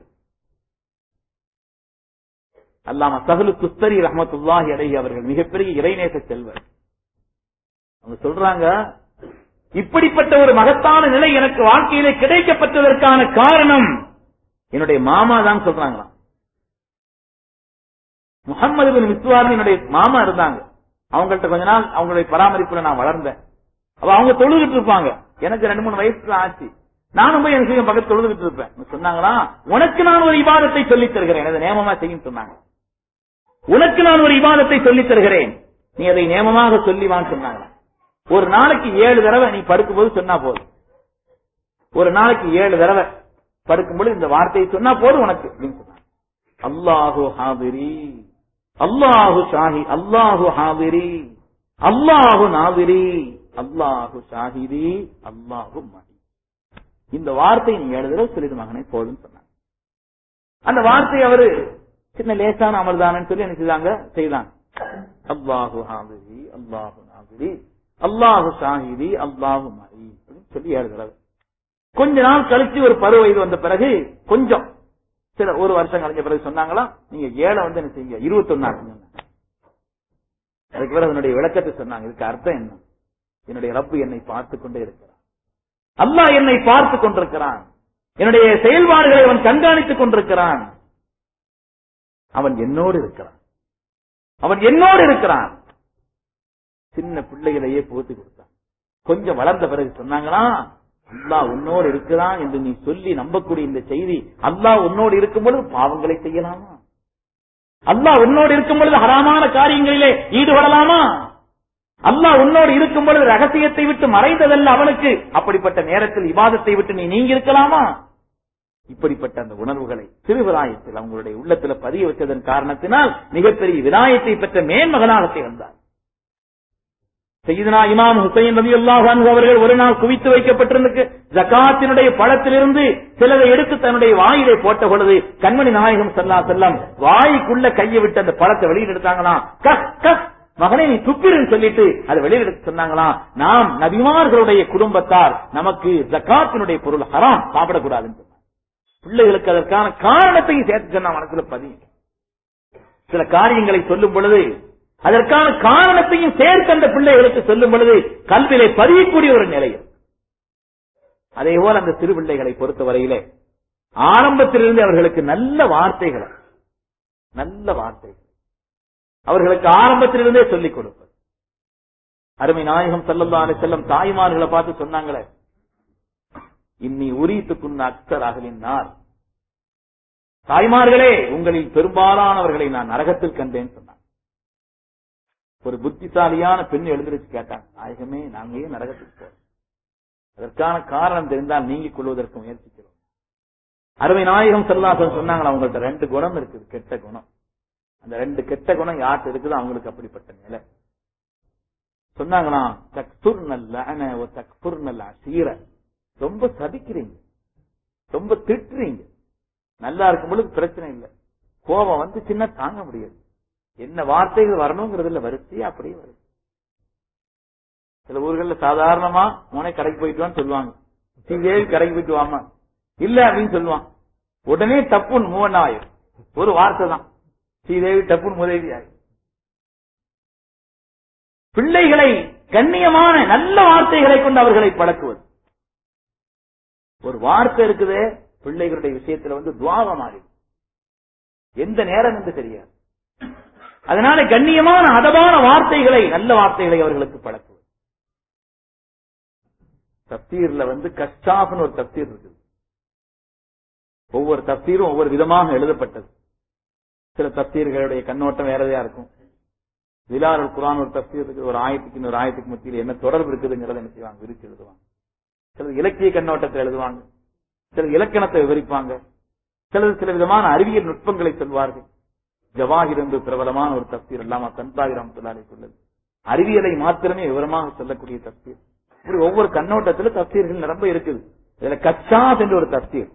அல்லாம சகலு குஸ்தரி ரஹமத்துல்லாஹி அலைஹி அவர்கள் மிகப்பெரிய இறைநேச செல்வர் அவங்க சொல்றாங்க இப்படிப்பட்ட ஒரு மகத்தான நிலை எனக்கு வாழ்க்கையிலே கிடைக்கப்பட்டதற்கான காரணம் என்னுடைய மாமா தான் சொல்றாங்களாம் முகமது பின் மிஸ்வார் என்னுடைய மாமா இருந்தாங்க அவங்கள்ட்ட கொஞ்ச நாள் அவங்களுடைய பராமரிப்புல நான் வளர்ந்தேன் அப்ப அவங்க தொழுகிட்டு இருப்பாங்க எனக்கு ரெண்டு மூணு வயசுல ஆச்சு நானும் போய் எனக்கு செய்யும் பக்கத்து தொழுதுகிட்டு இருப்பேன் சொன்னாங்களா உனக்கு நான் ஒரு இபாதத்தை சொல்லித் தருகிறேன் எனது நேமமா செய்யும் சொன்னாங்க உனக்கு நான் ஒரு இபாதத்தை சொல்லித் தருகிறேன் நீ அதை நியமமாக சொல்லி வான்னு சொன்னாங்க ஒரு நாளைக்கு ஏழு தடவை நீ படுக்கும்போது சொன்னா போதும் ஒரு நாளைக்கு ஏழு தடவை படுக்கும்போது இந்த வார்த்தையை சொன்னா போதும் உனக்கு அப்படின்னு சொன்னாங்க அல்லாஹு ஹாதிரி அல்லாஹு ஷாஹி அல்லாஹு ஹாதிரி அல்லாஹு நாதிரி அல்லாஹு ஷாஹிதி அல்லாஹு மஹி இந்த வார்த்தை நீ ஏழு தடவை சொல்லிடு மகனே போதும் சொன்னாங்க அந்த வார்த்தை அவரு சின்ன லேசான அமர்தானு சொல்லி என்ன செய்தாங்க செய்தாங்க அல்லாஹு ஹாதிரி அல்லாஹு நாதிரி அல்லாஹு ஷாஹிதி அல்லாஹு மஹி அப்படின்னு சொல்லி ஏழு தடவை கொஞ்ச நாள் கழிச்சு ஒரு பருவ வயது வந்த பிறகு கொஞ்சம் சில ஒரு வருஷம் கழிஞ்ச பிறகு சொன்னாங்களா நீங்க ஏழை வந்து என்ன செய்யுங்க இருபத்தொன்னு ஆக்குங்க அதுக்கு பிறகு அதனுடைய விளக்கத்தை சொன்னாங்க இதுக்கு அர்த்தம் என்ன என்னுடைய ரப்பு என்னை பார்த்து கொண்டே இருக்கிறான் அல்லாஹ் என்னை பார்த்து கொண்டிருக்கிறான் என்னுடைய செயல்பாடுகளை அவன் கண்காணித்துக் கொண்டிருக்கிறான் அவன் என்னோடு இருக்கிறான் அவன் என்னோடு இருக்கிறான் சின்ன பிள்ளைகளையே புகுத்து கொடுத்தான் கொஞ்சம் வளர்ந்த பிறகு சொன்னாங்களா அல்லாஹ் உன்னோடு இருக்கிறான் என்று நீ சொல்லி நம்பக்கூடிய இந்த செய்தி அல்லாஹ் உன்னோடு இருக்கும் பொழுது பாவங்களை செய்யலாமா அல்லாஹ் உன்னோடு இருக்கும் பொழுது ஹராமான காரியங்களிலே ஈடுபடலாமா அல்லாஹ் உன்னோடு இருக்கும் பொழுது ரகசியத்தை விட்டு மறைந்ததல்ல அவனுக்கு அப்படிப்பட்ட நேரத்தில் இபாதத்தை விட்டு நீ நீங்கி இருக்கலாமா இப்படிப்பட்ட அந்த உணர்வுகளை சிறு விநாயகத்தில் அவங்களுடைய உள்ளத்துல பதிய வச்சதன் காரணத்தினால் மிகப்பெரிய விநாயகத்தை பெற்ற மேன்மகனாக திகழ்ந்தார் செய்தனா இமாம் ஹுசைன் ரவி அல்லாஹ் அவர்கள் ஒரு நாள் குவித்து வைக்கப்பட்டிருந்த ஜக்காத்தினுடைய பழத்திலிருந்து சிலரை எடுத்து தன்னுடைய வாயிலை போட்ட பொழுது கண்மணி நாயகம் சல்லா செல்லம் வாய்க்குள்ள கையை விட்டு அந்த பழத்தை வெளியில் எடுத்தாங்களாம் கஸ் கஸ் மகனை நீ துப்பிருன்னு சொல்லிட்டு அதை வெளியில் எடுத்து சொன்னாங்களாம் நாம் நபிமார்களுடைய குடும்பத்தார் நமக்கு ஜக்காத்தினுடைய பொருள் ஹராம் சாப்பிடக்கூடாதுன்னு சொன்னாங்க பிள்ளைகளுக்கு அதற்கான காரணத்தையும் சேர்த்து சொன்னா மனசுல பதியும் சில காரியங்களை சொல்லும் பொழுது அதற்கான காரணத்தையும் சேர்த்து அந்த பிள்ளைகளுக்கு சொல்லும் பொழுது கல்வியிலே பதியக்கூடிய ஒரு நிலை அதே போல அந்த சிறு பிள்ளைகளை பொறுத்தவரையிலே ஆரம்பத்திலிருந்து அவர்களுக்கு நல்ல வார்த்தைகள் நல்ல வார்த்தைகள் அவர்களுக்கு ஆரம்பத்திலிருந்தே சொல்லிக் கொடுப்பது அருமை நாயகம் செல்லல்லா செல்லம் தாய்மார்களை பார்த்து சொன்னாங்களே இன்னி உரித்துக்குன்ன அக்சர் அகலினார் தாய்மார்களே உங்களில் பெரும்பாலானவர்களை நான் நரகத்தில் கண்டேன் சொன்னாங்க ஒரு புத்திசாலியான பெண் எழுந்திருச்சு கேட்டாங்க நாயகமே நாங்க ஏன் நரகத்துக்கு போறோம் அதற்கான காரணம் தெரிந்தால் நீங்கிக் கொள்வதற்கு முயற்சிக்கிறோம் அருமை நாயகம் செல்லாசன் சொன்னாங்களா அவங்கள்ட்ட ரெண்டு குணம் இருக்குது கெட்ட குணம் அந்த ரெண்டு கெட்ட குணம் யார்கிட்ட இருக்குதோ அவங்களுக்கு அப்படிப்பட்ட நிலை சொன்னாங்களாம் தக்புர் நல்ல ஒரு தக்புர் நல்ல அசீர ரொம்ப சபிக்கிறீங்க ரொம்ப திட்டுறீங்க நல்லா இருக்கும் பொழுது பிரச்சனை இல்லை கோபம் வந்து சின்ன தாங்க முடியாது என்ன வார்த்தைகள் வரணுங்கிறதுல வரிசையா அப்படியே வருது சில ஊர்கள்ல சாதாரணமா மோனே கடைக்கு போயிட்டு வான்னு சொல்லுவாங்க சீதேவி கடைக்கு போயிட்டு வாமா இல்ல அப்படின்னு சொல்லுவான் உடனே டப்புன்னு மூவன் ஆயிரும் ஒரு வார்த்தை தான் ஸ்ரீதேவி டப்புன்னு முதவி ஆயிரும் பிள்ளைகளை கண்ணியமான நல்ல வார்த்தைகளை கொண்டு அவர்களை பழக்குவது ஒரு வார்த்தை இருக்குது பிள்ளைகளுடைய விஷயத்துல வந்து துவாகம் மாறி எந்த நேரம் என்று தெரியாது அதனால கண்ணியமான அதமான வார்த்தைகளை நல்ல வார்த்தைகளை அவர்களுக்கு பழக்குவது தப்தீர்ல வந்து கஷ்டாப்னு ஒரு தப்தீர் இருக்குது ஒவ்வொரு தப்தீரும் ஒவ்வொரு விதமாக எழுதப்பட்டது சில தப்தீர்களுடைய கண்ணோட்டம் வேறதையா இருக்கும் விலால் குரான் ஒரு தப்தீர் இருக்குது ஒரு ஆயத்துக்கு இன்னொரு ஆயத்துக்கு மத்தியில் என்ன தொடர்பு இருக்குதுங்கிறத என்ன செய்வாங்க விரிச்சு எழுதுவாங்க சிலர் இலக்கிய கண்ணோட்டத்தை எழுதுவாங்க சிலர் இலக்கணத்தை விவரிப்பாங்க சிலர் சில விதமான அறிவியல் நுட்பங்களை சொல்வார்கள் ஜவாஹிர் என்று பிரபலமான ஒரு தப்தீர் அல்லாம தன்பாகி ரமத்துல்லாலே சொல்லுது அறிவியலை மாத்திரமே விவரமாக சொல்லக்கூடிய தப்தீர் இப்படி ஒவ்வொரு கண்ணோட்டத்துல தப்தீர்கள் நிரம்ப இருக்குது இதுல கச்சாஸ் என்று ஒரு தப்தீர்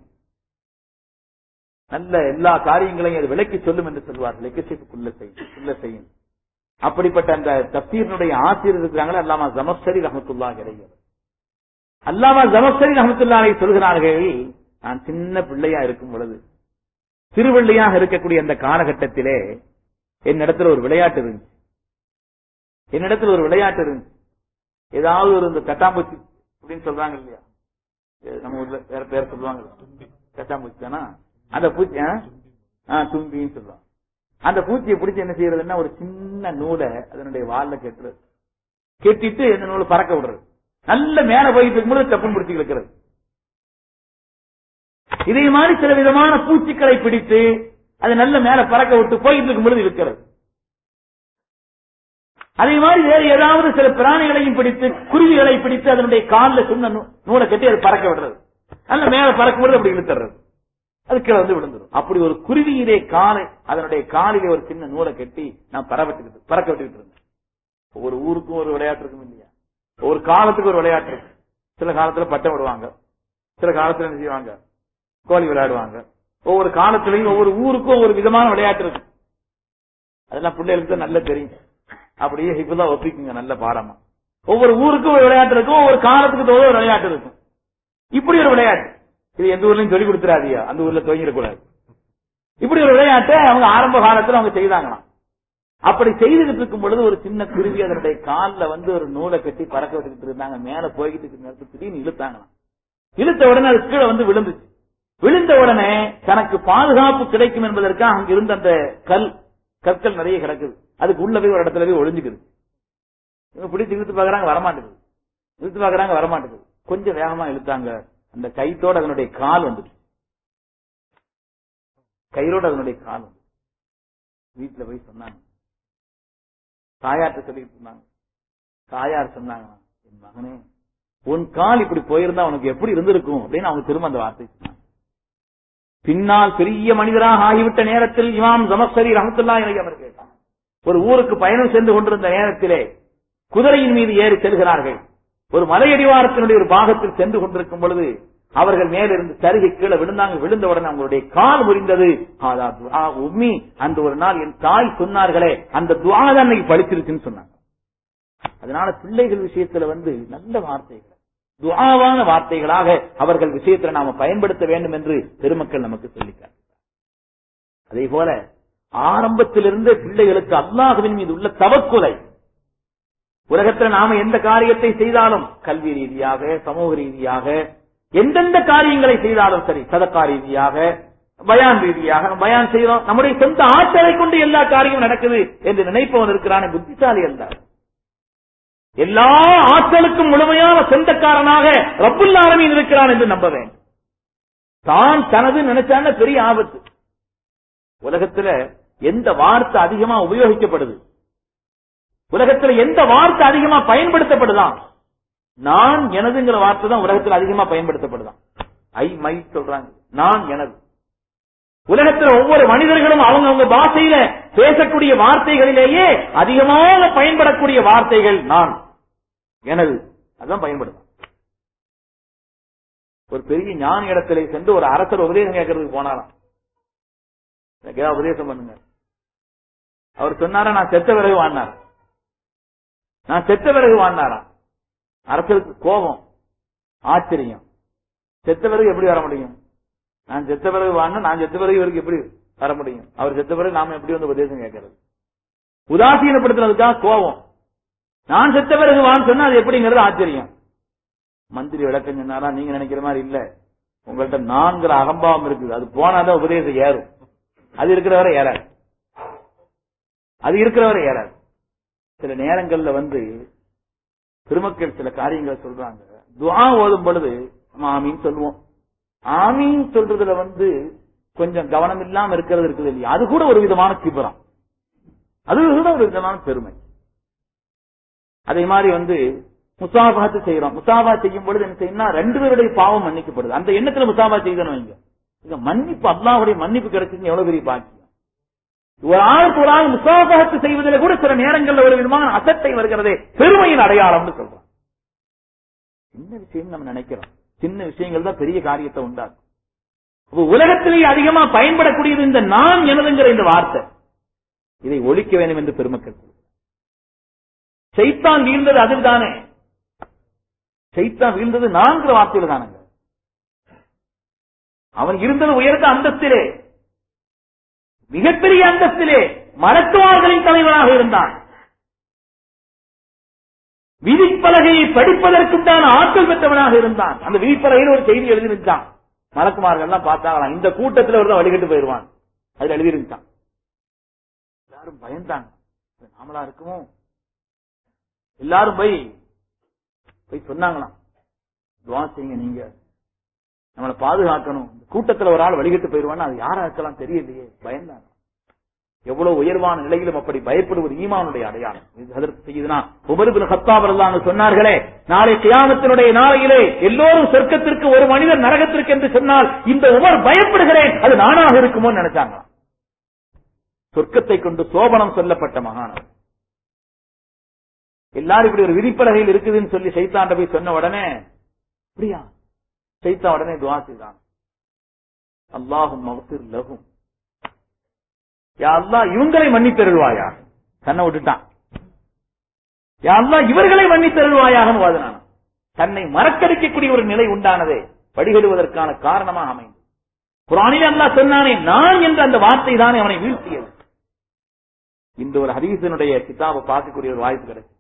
நல்ல எல்லா காரியங்களையும் அது விளக்கி சொல்லும் என்று சொல்வார்கள் எக்கச்சேப்புக்குள்ள செய்யும் உள்ள செய்யும் அப்படிப்பட்ட அந்த தப்தீரனுடைய ஆசிரியர் இருக்கிறாங்களே அல்லாமா ஜமஸ்தரி ரஹமத்துல்லா கிடையாது அல்லாமா ஜமஸ்தரி ரஹமத்துல்லாவை சொல்கிறார்கள் நான் சின்ன பிள்ளையா இருக்கும் பொழுது சிறுபிள்ளையாக இருக்கக்கூடிய அந்த காலகட்டத்திலே என்னிடத்துல ஒரு விளையாட்டு இருந்துச்சு என்னிடத்துல ஒரு விளையாட்டு இருந்துச்சு ஏதாவது ஒரு இந்த கட்டாம்பூச்சி அப்படின்னு சொல்றாங்க இல்லையா நம்ம ஊர்ல வேற பேர் சொல்லுவாங்க கட்டாம்பூச்சி தானா அந்த பூச்சி தும்பின்னு சொல்லுவாங்க அந்த பூச்சியை பிடிச்சி என்ன செய்யறதுன்னா ஒரு சின்ன நூலை அதனுடைய வால்ல கெட்டுறது கெட்டிட்டு இந்த நூலை பறக்க விடுறது நல்ல மேல போயிட்டு இருக்கும்போது தப்புன்னு பிடிச்சி கிடக்கிறது இதே மாதிரி சில விதமான பூச்சிக்களை பிடித்து அது நல்ல மேல பறக்க விட்டு போயிட்டு இருக்கும் பொழுது இருக்கிறது அதே மாதிரி வேறு ஏதாவது சில பிராணிகளையும் பிடித்து குருவிகளை பிடித்து அதனுடைய காலில் சின்ன நூ- நூலை கட்டி அது பறக்க விடுறது அல்ல மேல பறக்கும் பொழுது அப்படி இழுத்துறது அது கீழே வந்து விழுந்துரும் அப்படி ஒரு குருவியிலே காலை அதனுடைய காலிலே ஒரு சின்ன நூலை கட்டி நான் பறவிட்டுக்கிட்டு பறக்க விட்டுக்கிட்டு இருந்தேன் ஒவ்வொரு ஊருக்கும் ஒரு விளையாட்டு இருக்கும் இல்லையா ஒவ்வொரு காலத்துக்கு ஒரு விளையாட்டு இருக்கு சில காலத்துல பட்டம் விடுவாங்க சில காலத்துல என்ன செய்வாங்க கோழி விளையாடுவாங்க ஒவ்வொரு காலத்திலையும் ஒவ்வொரு ஊருக்கும் ஒவ்வொரு விதமான விளையாட்டு இருக்கு அதெல்லாம் பிள்ளைகளுக்கு தான் நல்லா தெரியும் அப்படியே இப்பதான் ஒப்பிக்குங்க நல்ல பாடமா ஒவ்வொரு ஊருக்கும் ஒரு விளையாட்டு இருக்கும் ஒவ்வொரு காலத்துக்கு தோத ஒரு விளையாட்டு இருக்கும் இப்படி ஒரு விளையாட்டு இது எந்த ஊர்லயும் சொல்லி கொடுத்துறாதியா அந்த ஊர்ல துவங்கிடக்கூடாது இப்படி ஒரு விளையாட்டை அவங்க ஆரம்ப காலத்துல அவங்க செய்தாங்களாம் அப்படி செய்துகிட்டு இருக்கும் பொழுது ஒரு சின்ன குருவி அதனுடைய கால்ல வந்து ஒரு நூலை கட்டி பறக்க விட்டுக்கிட்டு இருந்தாங்க மேல போய்கிட்டு இருக்கிற நேரத்துல திடீர்னு இழுத்தாங்களாம் இழுத்த உடனே அது கீழே வந்து விழுந்துச்சு விழுந்த உடனே தனக்கு பாதுகாப்பு கிடைக்கும் என்பதற்காக அங்க இருந்த அந்த கல் கற்கள் நிறைய கிடக்குது அதுக்கு உள்ள போய் ஒரு இடத்துல போய் ஒளிஞ்சுக்குது இவங்க பிடிச்சு இழுத்து பாக்குறாங்க வரமாட்டேங்குது இழுத்து பாக்குறாங்க வரமாட்டேங்குது கொஞ்சம் வேகமா இழுத்தாங்க அந்த கைத்தோட அதனுடைய கால் வந்துச்சு கயிறோட அதனுடைய கால் வந்து வீட்டுல போய் சொன்னாங்க தாயார்ட்ட சொல்லிட்டு இருந்தாங்க தாயார் சொன்னாங்க என் மகனே உன் கால் இப்படி போயிருந்தா உனக்கு எப்படி இருந்திருக்கும் அப்படின்னு அவங்க திரும்ப அந்த வார்த்தை சொன்னாங்க பின்னால் பெரிய மனிதராக ஆகிவிட்ட நேரத்தில் இமாம் ஜமஸ்தரி ரஹமத்துல்லா அவர்கள் ஒரு ஊருக்கு பயணம் சென்று கொண்டிருந்த நேரத்திலே குதிரையின் மீது ஏறி செல்கிறார்கள் ஒரு மலையடிவாரத்தினுடைய ஒரு பாகத்தில் சென்று கொண்டிருக்கும் பொழுது அவர்கள் மேலிருந்து சருகை கீழே விழுந்தாங்க விழுந்த உடனே அவங்களுடைய கால் முறிந்தது ஆதா துஆ உம்மி அந்த ஒரு நாள் என் தாய் சொன்னார்களே அந்த துவா தான் அன்னைக்கு பழிச்சிருச்சுன்னு சொன்னாங்க அதனால பிள்ளைகள் விஷயத்துல வந்து நல்ல வார்த்தைகள் துஆவான வார்த்தைகளாக அவர்கள் விஷயத்துல நாம பயன்படுத்த வேண்டும் என்று பெருமக்கள் நமக்கு சொல்லிக்கார் அதே போல ஆரம்பத்திலிருந்தே பிள்ளைகளுக்கு அல்லாஹுவின் மீது உள்ள தவக்குலை உலகத்தில் நாம எந்த காரியத்தை செய்தாலும் கல்வி ரீதியாக சமூக ரீதியாக எந்தெந்த காரியங்களை செய்தாலும் சரி சதக்கா ரீதியாக பயான் ரீதியாக நம்ம பயான் செய்யறோம் நம்முடைய சொந்த ஆற்றலை கொண்டு எல்லா காரியமும் நடக்குது என்று நினைப்பவன் இருக்கிறான் புத்திசாலி அல்ல எல்லா ஆற்றலுக்கும் முழுமையான சொந்தக்காரனாக ரப்புல் ஆலமீன் இருக்கிறான் என்று நம்ப வேண்டும் தான் தனது நினைச்சான பெரிய ஆபத்து உலகத்துல எந்த வார்த்தை அதிகமா உபயோகிக்கப்படுது உலகத்துல எந்த வார்த்தை அதிகமா பயன்படுத்தப்படுதான் நான் எனதுங்கிற வார்த்தை தான் உலகத்தில் அதிகமா பயன்படுத்தப்படுதான் ஐ மை சொல்றாங்க நான் எனது உலகத்தில் ஒவ்வொரு மனிதர்களும் அவங்க அவங்க பாஷையில பேசக்கூடிய வார்த்தைகளிலேயே அதிகமாக பயன்படக்கூடிய வார்த்தைகள் நான் எனது அதான் பயன்படுத்தும் ஒரு பெரிய ஞான இடத்திலே சென்று ஒரு அரசர் உபதேசம் கேட்கறதுக்கு போனாராம் எனக்கு ஏதாவது உபதேசம் பண்ணுங்க அவர் சொன்னாரா நான் செத்த பிறகு வாழ்னார் நான் செத்த பிறகு வாழ்னாராம் அரசருக்கு கோபம் ஆச்சரியம் செத்த பிறகு எப்படி வர முடியும் நான் செத்த பிறகு வாழ்னா நான் செத்த பிறகு இவருக்கு எப்படி வர முடியும் அவர் செத்த பிறகு நாம எப்படி வந்து உபதேசம் கேட்கறது உதாசீனப்படுத்துறதுக்காக கோபம் நான் செத்த பிறகு வான்னு சொன்னா அது எப்படிங்கிறது ஆச்சரியம் மந்திரி விளக்கம் சொன்னாரா நீங்க நினைக்கிற மாதிரி இல்ல உங்கள்ட்ட நான்கிற அகம்பாவம் இருக்குது அது போனாதான் உபதேசம் ஏறும் அது இருக்கிறவரை ஏறாது அது இருக்கிறவரை ஏறாது சில நேரங்கள்ல வந்து பெருமக்கள் சில காரியங்களை சொல்றாங்க துவா ஓதும் பொழுது நம்ம ஆமீன் சொல்லுவோம் ஆமீன் சொல்றதுல வந்து கொஞ்சம் கவனம் இல்லாம இருக்கிறது இருக்குது இல்லையா அது கூட ஒரு விதமான கிபரம் அது கூட ஒரு விதமான பெருமை அதே மாதிரி வந்து முசாபாத்து செய்யறோம் முசாபா செய்யும் பொழுது என்ன செய்யணும் ரெண்டு பேருடைய பாவம் மன்னிக்கப்படுது அந்த எண்ணத்துல முசாபா செய்தணும் வைங்க இங்க மன்னிப்பு அல்லாஹ்வுடைய மன்னிப்பு கிடைச்சது எவ்வளவு பெரிய பாக்கியம் ஒரு ஆளுக்கு ஒரு ஆள் முசாபகத்து செய்வதில் கூட சில நேரங்கள்ல ஒரு விதமான அசத்தை வருகிறதே பெருமையின் அடையாளம்னு சொல்றோம் சின்ன விஷயம் நம்ம நினைக்கிறோம் சின்ன விஷயங்கள் தான் பெரிய காரியத்தை உண்டாக்கும் அப்ப உலகத்திலேயே அதிகமா பயன்படக்கூடியது இந்த நான் எனதுங்கிற இந்த வார்த்தை இதை ஒழிக்க வேண்டும் என்று பெருமக்கள் சொல்றார். சைத்தான் வீழ்ந்தது அதில் தானே சைத்தான் வீழ்ந்தது நான்கிற வார்த்தையில் தானுங்க அவன் இருந்தது உயர்ந்த அந்தஸ்திலே மிகப்பெரிய அந்தஸ்திலே மலக்குமார்களின் தலைவராக இருந்தான் விதிப்பலகையை படிப்பதற்குண்டான ஆற்றல் பெற்றவனாக இருந்தான் அந்த விதிப்பலகையில் ஒரு செய்தி எழுதிருந்தான் மலக்குமார்கள் எல்லாம் பார்த்தாங்களாம் இந்த கூட்டத்தில் ஒரு வழிகட்டு போயிருவான் அதுல எழுதியிருந்தான் எல்லாரும் பயந்தாங்க இது நாமளா இருக்குமோ எல்லாரும் போய் போய் சொன்னாங்களாம் துவா செய்யுங்க நீங்க நம்மளை பாதுகாக்கணும் இந்த கூட்டத்துல ஒரு ஆள் வழிகட்டு போயிருவான்னு அது யாரா இருக்கலாம் தெரியலையே பயந்தாங்க எவ்வளவு உயர்வான நிலையிலும் அப்படி பயப்படுவது ஈமானுடைய அடையாளம் இது ஹதரத் செய்யுதுனா உமருபின் ஹத்தாப் ரல்லான்னு சொன்னார்களே நாளை கியாமத்தினுடைய நாளையிலே எல்லோரும் சொர்க்கத்திற்கு ஒரு மனிதர் நரகத்திற்கு என்று சொன்னால் இந்த உமர் பயப்படுகிறேன் அது நானாக இருக்குமோ நினைச்சாங்க சொர்க்கத்தை கொண்டு சோபனம் சொல்லப்பட்ட மகானம் எல்லாரும் இப்படி ஒரு விதிப்பலகையில் இருக்குதுன்னு சொல்லி சைத்தாண்ட போய் சொன்ன உடனே அப்படியா சைத்தா உடனே துவா செய்தான் அல்லாஹும் மகசிர் லகும் யா அல்லாஹ் இவங்களை மன்னித்தருள்வாயா தன்னை விட்டுட்டான் யா அல்லாஹ் இவர்களை மன்னித்தருள்வாயாகன்னு வாதினான் தன்னை மறக்கடிக்கக்கூடிய ஒரு நிலை உண்டானதே வடிகடுவதற்கான காரணமாக அமைந்தது குரானில் அல்லாஹ் சொன்னானே நான் என்ற அந்த வார்த்தை தானே அவனை வீழ்த்தியது இந்த ஒரு ஹதீசனுடைய கிதாபை பார்க்கக்கூடிய ஒரு வாய்ப்பு கிடைச்சு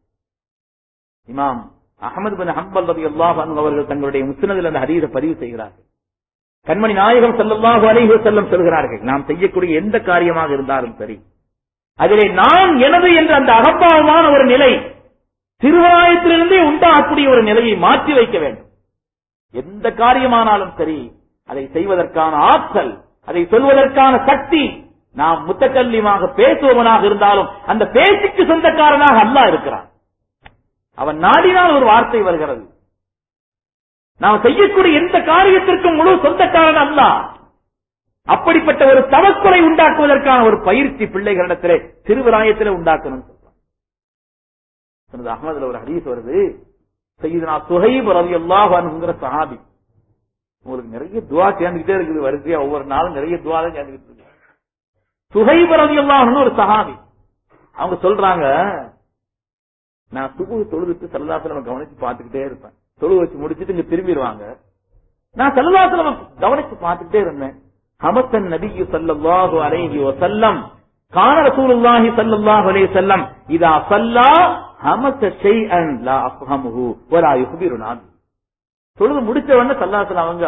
இமாம் அகமது பின் ஹம்பல் ரதி அல்லாஹ் அவர்கள் தங்களுடைய முஸ்னதில் அந்த ஹதீஸை பதிவு செய்கிறார்கள் கண்மணி நாயகம் ஸல்லல்லாஹு அலைஹி வஸல்லம் சொல்கிறார்கள் நாம் செய்யக்கூடிய எந்த காரியமாக இருந்தாலும் சரி அதிலே நான் எனது என்ற அந்த அகப்பாவமான ஒரு நிலை திருவாயத்திலிருந்தே உண்டாகக்கூடிய ஒரு நிலையை மாற்றி வைக்க வேண்டும் எந்த காரியமானாலும் சரி அதை செய்வதற்கான ஆற்றல் அதை சொல்வதற்கான சக்தி நாம் முத்தக்கல்லியமாக பேசுபவனாக இருந்தாலும் அந்த பேச்சுக்கு சொந்தக்காரனாக அல்லாஹ் இருக்கிறான் அவன் நாடினால் ஒரு வார்த்தை வருகிறது நாம் செய்யக்கூடிய எந்த காரியத்திற்கும் முழு சொந்தக்காரன் அல்ல அப்படிப்பட்ட ஒரு தவக்குறை உண்டாக்குவதற்கான ஒரு பயிற்சி பிள்ளைகளிடத்திலே திருவிராயத்திலே உண்டாக்கணும் சொல்றான் அகமதுல ஒரு ஹதீஸ் வருது செய்யுதுனா சுஹைப் ரவி அல்லாஹ்ங்கிற சஹாபி உங்களுக்கு நிறைய துவா சேர்ந்துகிட்டே இருக்குது வரிசையா ஒவ்வொரு நாளும் நிறைய துவா தான் சேர்ந்துகிட்டு இருக்கு சுஹைப் ரவி அல்லாஹ்னு ஒரு சஹாபி அவங்க சொல்றாங்க நான் சுபு தொழுதுட்டு சல்லாசலம் கவனிச்சு பார்த்துக்கிட்டே இருப்பேன் தொழு வச்சு முடிச்சுட்டு இங்க திரும்பிடுவாங்க நான் சல்லாசலம் கவனிச்சு பார்த்துக்கிட்டே இருந்தேன் ஹமத்தன் நபியு சல்லல்லாஹு அலைஹி வஸல்லம் கான ரசூலுல்லாஹி ஸல்லல்லாஹு அலைஹி வஸல்லம் இதா ஸல்லா ஹமஸ ஷைஅன் லா அஃஹமுஹு வலா யுக்பிருனா தொழுது முடிச்ச உடனே சல்லாசலம் அவங்க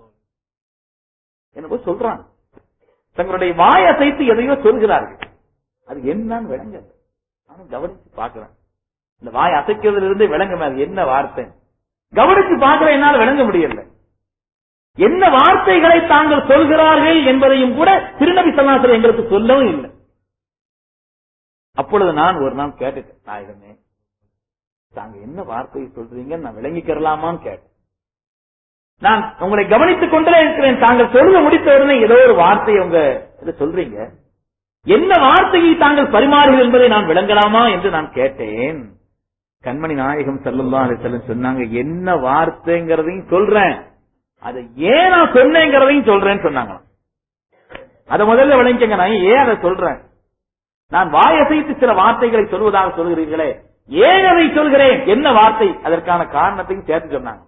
என்ன போய் சொல்றாங்க தங்களுடைய வாய் அசைத்து எதையோ சொல்கிறார்கள் அது என்னன்னு விளங்க நானும் கவனிச்சு பார்க்கிறேன் இந்த வாய் அசைக்கிறதுல இருந்து விளங்குமே அது என்ன வார்த்தை கவனிச்சு பார்க்கிற என்னால் விளங்க முடியல என்ன வார்த்தைகளை தாங்கள் சொல்கிறார்கள் என்பதையும் கூட திருநபி சல்லாசலம் எங்களுக்கு சொல்லவும் இல்லை அப்பொழுது நான் ஒரு நாள் கேட்டுட்டேன் நாயகமே தாங்க என்ன வார்த்தையை சொல்றீங்க நான் விளங்கிக்கிறலாமான்னு கேட்டேன் நான் உங்களை கவனித்துக் கொண்டே இருக்கிறேன் தாங்கள் சொல்ல முடித்த உடனே ஏதோ ஒரு வார்த்தையை உங்க இதை சொல்றீங்க என்ன வார்த்தையை தாங்கள் பரிமாறுகள் என்பதை நான் விளங்கலாமா என்று நான் கேட்டேன் கண்மணி நாயகம் செல்லுல்லா செல்லும் சொன்னாங்க என்ன வார்த்தைங்கிறதையும் சொல்றேன் அதை ஏன் நான் சொன்னேங்கிறதையும் சொல்றேன்னு சொன்னாங்க அதை முதல்ல விளங்கிக்கங்க நான் ஏன் அதை சொல்றேன் நான் வாயசைத்து சில வார்த்தைகளை சொல்வதாக சொல்கிறீர்களே ஏன் அதை சொல்கிறேன் என்ன வார்த்தை அதற்கான காரணத்தையும் சேர்த்து சொன்னாங்க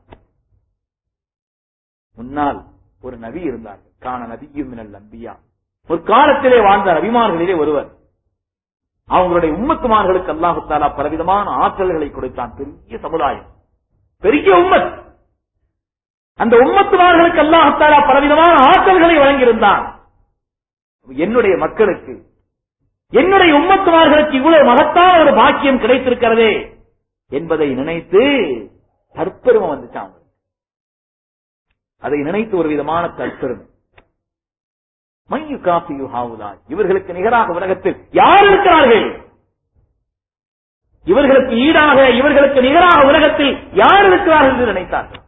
முன்னால் ஒரு நபி இருந்தார் காண நபியும் நம்பியா ஒரு காலத்திலே வாழ்ந்த நபிமார்களிலே ஒருவர் அவங்களுடைய உம்மத்துமார்களுக்கு அல்லாஹு தாலா பலவிதமான ஆற்றல்களை கொடுத்தான் பெரிய சமுதாயம் பெரிய உம்மத் அந்த உம்மத்துமார்களுக்கு அல்லாஹு தாலா பலவிதமான ஆற்றல்களை வழங்கியிருந்தான் என்னுடைய மக்களுக்கு என்னுடைய உம்மத்துமார்களுக்கு இவ்வளவு மகத்தான ஒரு பாக்கியம் கிடைத்திருக்கிறதே என்பதை நினைத்து தற்பெருமை வந்துச்சான் அதை நினைத்து ஒரு விதமான தற்பெருமை மையு காஃபியு ஹாவுதா இவர்களுக்கு நிகராக உலகத்தில் யார் இருக்கிறார்கள் இவர்களுக்கு ஈடாக இவர்களுக்கு நிகராக உலகத்தில் யார் இருக்கிறார்கள் என்று நினைத்தார்கள்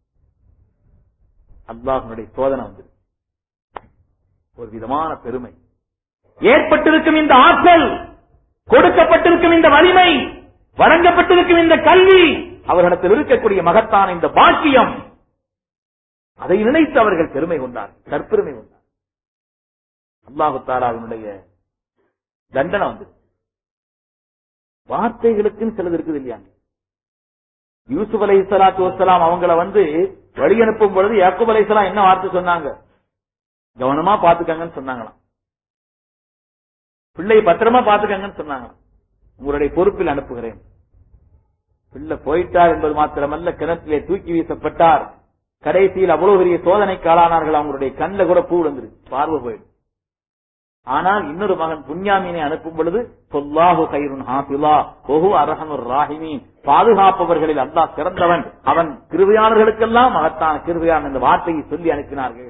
அல்லாஹனுடைய சோதனை வந்தது ஒரு விதமான பெருமை ஏற்பட்டிருக்கும் இந்த ஆற்றல் கொடுக்கப்பட்டிருக்கும் இந்த வலிமை வழங்கப்பட்டிருக்கும் இந்த கல்வி அவர்களிடத்தில் இருக்கக்கூடிய மகத்தான இந்த பாக்கியம் அதை நினைத்து அவர்கள் பெருமை கொண்டார்கள் தற்பெருமை கொண்டார் அல்லாஹு தாலாவினுடைய தண்டனை வந்து வார்த்தைகளுக்குன்னு சிலது இருக்குது இல்லையா யூசுப் அலை சலாத்து வசலாம் அவங்கள வந்து வழி அனுப்பும் பொழுது யாக்கூப் அலை என்ன வார்த்தை சொன்னாங்க கவனமா பாத்துக்கங்கன்னு சொன்னாங்களாம் பிள்ளை பத்திரமா பாத்துக்கங்கன்னு சொன்னாங்களாம் உங்களுடைய பொறுப்பில் அனுப்புகிறேன் பிள்ளை போயிட்டார் என்பது மாத்திரமல்ல கிணற்றிலே தூக்கி வீசப்பட்டார் கடைசியில் அவ்வளவு பெரிய சோதனைக்கு ஆளானார்கள் அவங்களுடைய கண்ணில் கூட பூ விழுந்துருச்சு பார்வை போயிடும் ஆனால் இன்னொரு மகன் புன்யாமீனை அனுப்பும் பொழுது சொல்லாஹு கைருன் ஹாஃபிலா ஒஹு அரஹனுர் ராஹிமீன் பாதுகாப்பவர்களில் அல்லாஹ் சிறந்தவன் அவன் கிருவையாளர்களுக்கெல்லாம் மகத்தான கிருவையான இந்த வார்த்தையை சொல்லி அனுப்பினார்கள்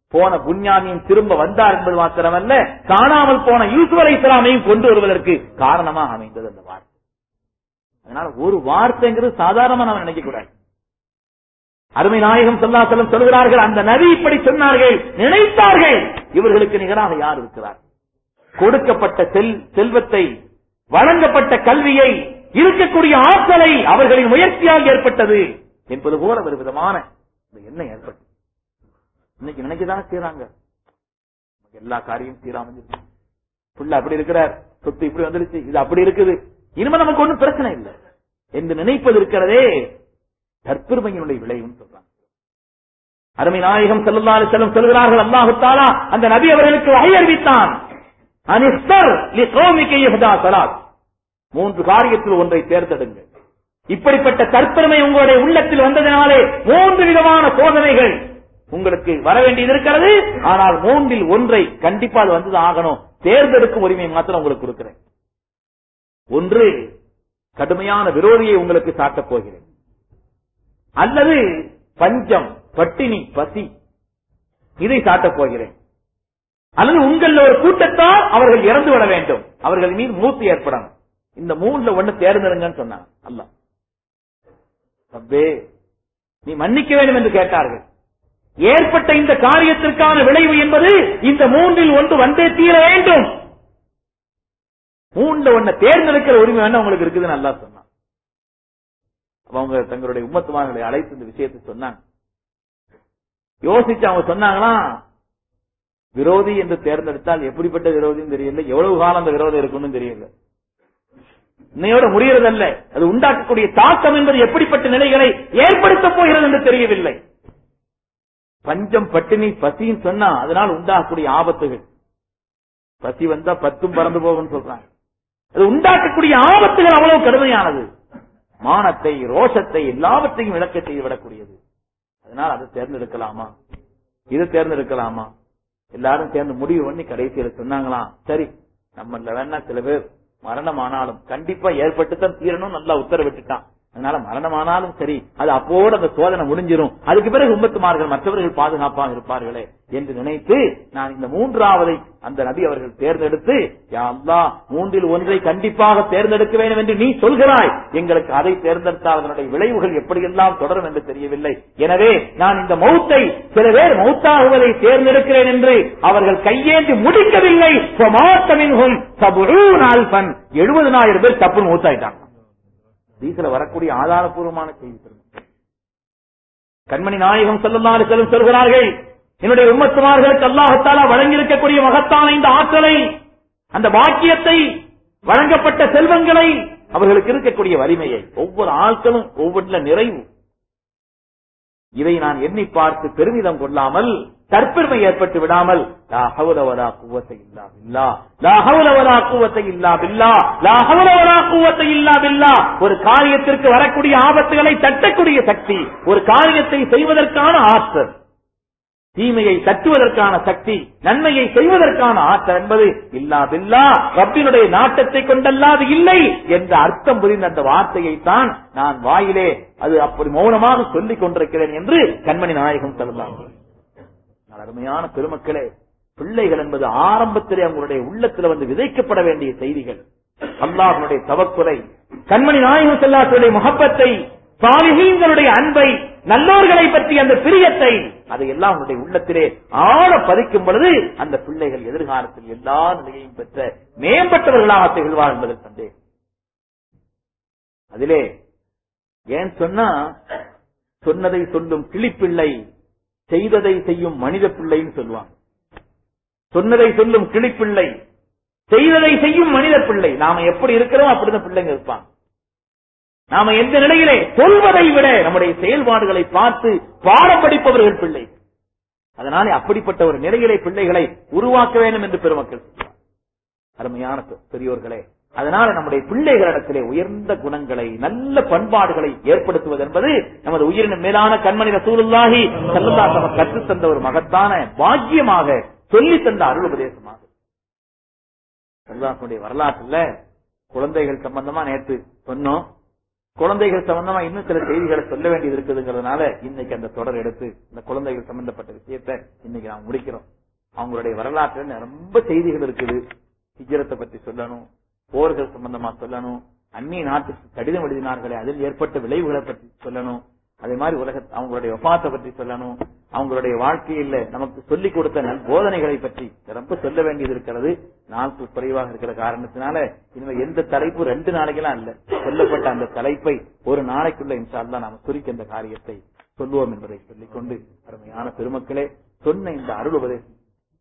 போன புன்யாமியும் திரும்ப வந்தார் என்பது மாத்திரமல்ல காணாமல் போன யூசுப் அலை இஸ்லாமையும் கொண்டு வருவதற்கு காரணமாக அமைந்தது அந்த வார்த்தை அதனால ஒரு வார்த்தைங்கிறது சாதாரணமா நம்ம நினைக்க கூடாது அருமை நாயகம் சொல்லாசலம் சொல்கிறார்கள் அந்த நபி இப்படி சொன்னார்கள் நினைத்தார்கள் இவர்களுக்கு நிகராக யார் இருக்கிறார் கொடுக்கப்பட்ட செல் செல்வத்தை வழங்கப்பட்ட கல்வியை இருக்கக்கூடிய ஆற்றலை அவர்களின் முயற்சியால் ஏற்பட்டது என்பது போல ஒரு விதமான இந்த எண்ணம் ஏற்பட்டது இன்னைக்கு நினைக்கதானே செய்யறாங்க நமக்கு எல்லா காரியம் சீராம இருக்கு. புள்ள அப்படி இருக்கிறார் சொத்து இப்படி வந்துருச்சு இது அப்படி இருக்குது இனிமே நமக்கு ஒண்ணும் பிரச்சனை இல்லை என்று நினைப்பது இருக்கிறதே தற்பெருமையினுடைய விளைவுன்னு சொல்றாங்க அருமை நாயகம் செல்லல்லாறு செல்லும் சொல்கிறார்கள் அல்லாஹு தாலா அந்த நபி அவர்களுக்கு வகை அறிவித்தான் அனிஸ்தர் லி கௌமிக யஹ்தா ஸலாத். மூன்று காரியத்தில் ஒன்றை தேர்ந்தெடுங்கள் இப்படிப்பட்ட தற்பெருமை உங்களுடைய உள்ளத்தில் வந்ததினாலே மூன்று விதமான சோதனைகள் உங்களுக்கு வர வேண்டியது இருக்கிறது ஆனால் மூன்றில் ஒன்றை கண்டிப்பா அது வந்து ஆகணும் தேர்ந்தெடுக்கும் உரிமை மாத்திரம் உங்களுக்கு கொடுக்கிறேன் ஒன்று கடுமையான விரோதியை உங்களுக்கு சாட்டப் போகிறேன் அல்லது பஞ்சம் பட்டினி பசி இதை சாட்டப் போகிறேன் அல்லது உங்கள் ஒரு கூட்டத்தால் அவர்கள் இறந்து விட வேண்டும் அவர்கள் மீது மூத்து ஏற்படணும் இந்த மூணுல ஒண்ணு தேர்ந்தெடுங்கன்னு சொன்னாங்க அல்ல ரப்பே நீ மன்னிக்க வேண்டும் என்று கேட்டார்கள் ஏற்பட்ட இந்த காரியத்திற்கான விளைவு என்பது இந்த மூன்றில் ஒன்று வந்தே தீர வேண்டும் மூணுல ஒண்ண தேர்ந்தெடுக்கிற உரிமை வேண்டாம் உங்களுக்கு இருக்குதுன்னு நல்லா சொன்னான் அப்ப அவங்க தங்களுடைய உம்மத்துமார்களை அழைத்து இந்த விஷயத்தை சொன்னாங்க யோசிச்சு அவங்க சொன்னாங்களா விரோதி என்று தேர்ந்தெடுத்தால் எப்படிப்பட்ட விரோதின்னு தெரியல எவ்வளவு காலம் அந்த விரோதம் இருக்குன்னு தெரியல இன்னையோட முடியறதல்ல அது உண்டாக்கக்கூடிய தாக்கம் என்பது எப்படிப்பட்ட நிலைகளை ஏற்படுத்தப் போகிறது என்று தெரியவில்லை பஞ்சம் பட்டினி பசின்னு சொன்னா அதனால் உண்டாகக்கூடிய ஆபத்துகள் பசி வந்தா பத்தும் பறந்து போகும்னு சொல்றாங்க அது உண்டாக்கக்கூடிய ஆபத்துகள் அவ்வளவு கடுமையானது மானத்தை ரோஷத்தை எல்லாவற்றையும் விளக்க செய்து விடக்கூடியது அதனால் அதை தேர்ந்தெடுக்கலாமா இது தேர்ந்தெடுக்கலாமா எல்லாரும் சேர்ந்து முடிவு பண்ணி கடைசியில சொன்னாங்களாம் சரி நம்மள வேணா சில பேர் மரணம் ஆனாலும் கண்டிப்பா ஏற்பட்டுத்தான் தீரணும் நல்லா உத்தரவிட்டுட்டான் அதனால மரணமானாலும் சரி அது அப்போடு அந்த சோதனை முடிஞ்சிரும் அதுக்கு பிறகு உம்மத்துமார்கள் மற்றவர்கள் பாதுகாப்பாக இருப்பார்களே என்று நினைத்து நான் இந்த மூன்றாவதை அந்த நபி அவர்கள் தேர்ந்தெடுத்து யா அல்லாஹ் மூன்றில் ஒன்றை கண்டிப்பாக தேர்ந்தெடுக்க வேண்டும் என்று நீ சொல்கிறாய் எங்களுக்கு அதை தேர்ந்தெடுத்தால் அதனுடைய விளைவுகள் எப்படியெல்லாம் தொடரும் என்று தெரியவில்லை எனவே நான் இந்த மௌத்தை சில பேர் மௌத்தாகுவதை தேர்ந்தெடுக்கிறேன் என்று அவர்கள் கையேந்தி முடிக்கவில்லை எழுபதனாயிரம் பேர் தப்பு மௌத்தாயிட்டாங்க தீசில வரக்கூடிய ஆதாரபூர்வமான செய்தி சொல்லுங்க கண்மணி நாயகம் செல்லுமாறு செல்லும் சொல்கிறார்கள் என்னுடைய உம்மத்துமார்களுக்கு அல்லாஹத்தாலா வழங்கியிருக்கக்கூடிய மகத்தான இந்த ஆற்றலை அந்த பாக்கியத்தை வழங்கப்பட்ட செல்வங்களை அவர்களுக்கு இருக்கக்கூடிய வலிமையை ஒவ்வொரு ஆட்களும் ஒவ்வொன்றில் நிறைவு இதை நான் எண்ணி பார்த்து பெருமிதம் கொள்ளாமல் தற்பெருமை ஏற்பட்டு விடாமல் லா ஹவுல வலா குவத்தை இல்லா பில்லா லா ஹவுல வலா குவத்தை இல்லா பில்லா லா ஹவுல வலா குவத்தை இல்லா பில்லா ஒரு காரியத்திற்கு வரக்கூடிய ஆபத்துகளை தட்டக்கூடிய சக்தி ஒரு காரியத்தை செய்வதற்கான ஆற்றல் தீமையை தட்டுவதற்கான சக்தி நன்மையை செய்வதற்கான ஆற்றல் என்பது இல்லா பில்லா ரப்பினுடைய நாட்டத்தை கொண்டல்லாது இல்லை என்ற அர்த்தம் புரிந்த அந்த வார்த்தையை தான் நான் வாயிலே அது அப்படி மௌனமாக சொல்லிக் கொண்டிருக்கிறேன் என்று கண்மணி நாயகம் சொல்லலாம் அருமையான பெருமக்களே பிள்ளைகள் என்பது ஆரம்பத்திலே அவங்களுடைய உள்ளத்தில் வந்து விதைக்கப்பட வேண்டிய செய்திகள் அல்லாஹனுடைய தவக்குறை கண்மணி நாயகம் செல்லாத்துடைய முகப்பத்தை சாலிகீங்களுடைய அன்பை நல்லோர்களை பற்றி அந்த பிரியத்தை அதையெல்லாம் அவனுடைய உள்ளத்திலே ஆழ பதிக்கும் பொழுது அந்த பிள்ளைகள் எதிர்காலத்தில் எல்லா நிலையையும் பெற்ற மேம்பட்டவர்களாக திகழ்வார் என்பதில் சந்தேகம் அதிலே ஏன் சொன்னா சொன்னதை சொல்லும் கிளிப்பிள்ளை செய்ததை செய்யும் மனித பிள்ளைன்னு சொல்லுவாங்க சொன்னதை சொல்லும் கிளிப்பிள்ளை செய்ததை செய்யும் மனித பிள்ளை நாம எப்படி இருக்கிறோம் அப்படிதான் பிள்ளைங்க இருப்பாங்க நாம எந்த நிலையிலே சொல்வதை விட நம்முடைய செயல்பாடுகளை பார்த்து பாடம் படிப்பவர்கள் பிள்ளை அதனாலே அப்படிப்பட்ட ஒரு நிலையிலே பிள்ளைகளை உருவாக்க வேண்டும் என்று பெருமக்கள் சொல்றார். அருமையான பெ- பெரியோர்களே அதனால நம்முடைய பிள்ளைகளிடத்திலே உயர்ந்த குணங்களை நல்ல பண்பாடுகளை ஏற்படுத்துவது என்பது நமது உயிரின மேலான கண்மணி ரசூலுல்லாஹி ஸல்லல்லாஹு அலைஹி வஸல்லம் கற்றுத் தந்த ஒரு மகத்தான பாக்கியமாக சொல்லித் தந்த அருள் உபதேசமாக அல்லாஹ்வுடைய வரலாற்றுல குழந்தைகள் சம்பந்தமா நேற்று சொன்னோம் குழந்தைகள் சம்பந்தமா இன்னும் சில செய்திகளை சொல்ல வேண்டியது இருக்குதுங்கிறதுனால இன்னைக்கு அந்த தொடர் எடுத்து இந்த குழந்தைகள் சம்பந்தப்பட்ட விஷயத்தை இன்னைக்கு நாம் முடிக்கிறோம் அவங்களுடைய வரலாற்றுல ரொம்ப செய்திகள் இருக்குது ஹிஜரத்தை பத்தி சொல்லணும் போர்கள் சம்பந்தமா சொல்லணும் அந்நிய நாட்டுக்கு கடிதம் எழுதினார்களே அதில் ஏற்பட்ட விளைவுகளை பற்றி சொல்லணும் அதே மாதிரி உலக அவங்களுடைய ஒப்பாத்தை பற்றி சொல்லணும் அவங்களுடைய வாழ்க்கையில நமக்கு சொல்லிக் கொடுத்த நல் போதனைகளை பற்றி ரொம்ப சொல்ல வேண்டியது இருக்கிறது நாட்கள் குறைவாக இருக்கிற காரணத்தினால இனிமே எந்த தலைப்பு ரெண்டு நாளைக்கெல்லாம் இல்ல சொல்லப்பட்ட அந்த தலைப்பை ஒரு நாளைக்குள்ள இன்ஷால்லா நாம சுருக்கி அந்த காரியத்தை சொல்லுவோம் என்பதை சொல்லிக்கொண்டு அருமையான பெருமக்களே சொன்ன இந்த அருள் உபதேசம்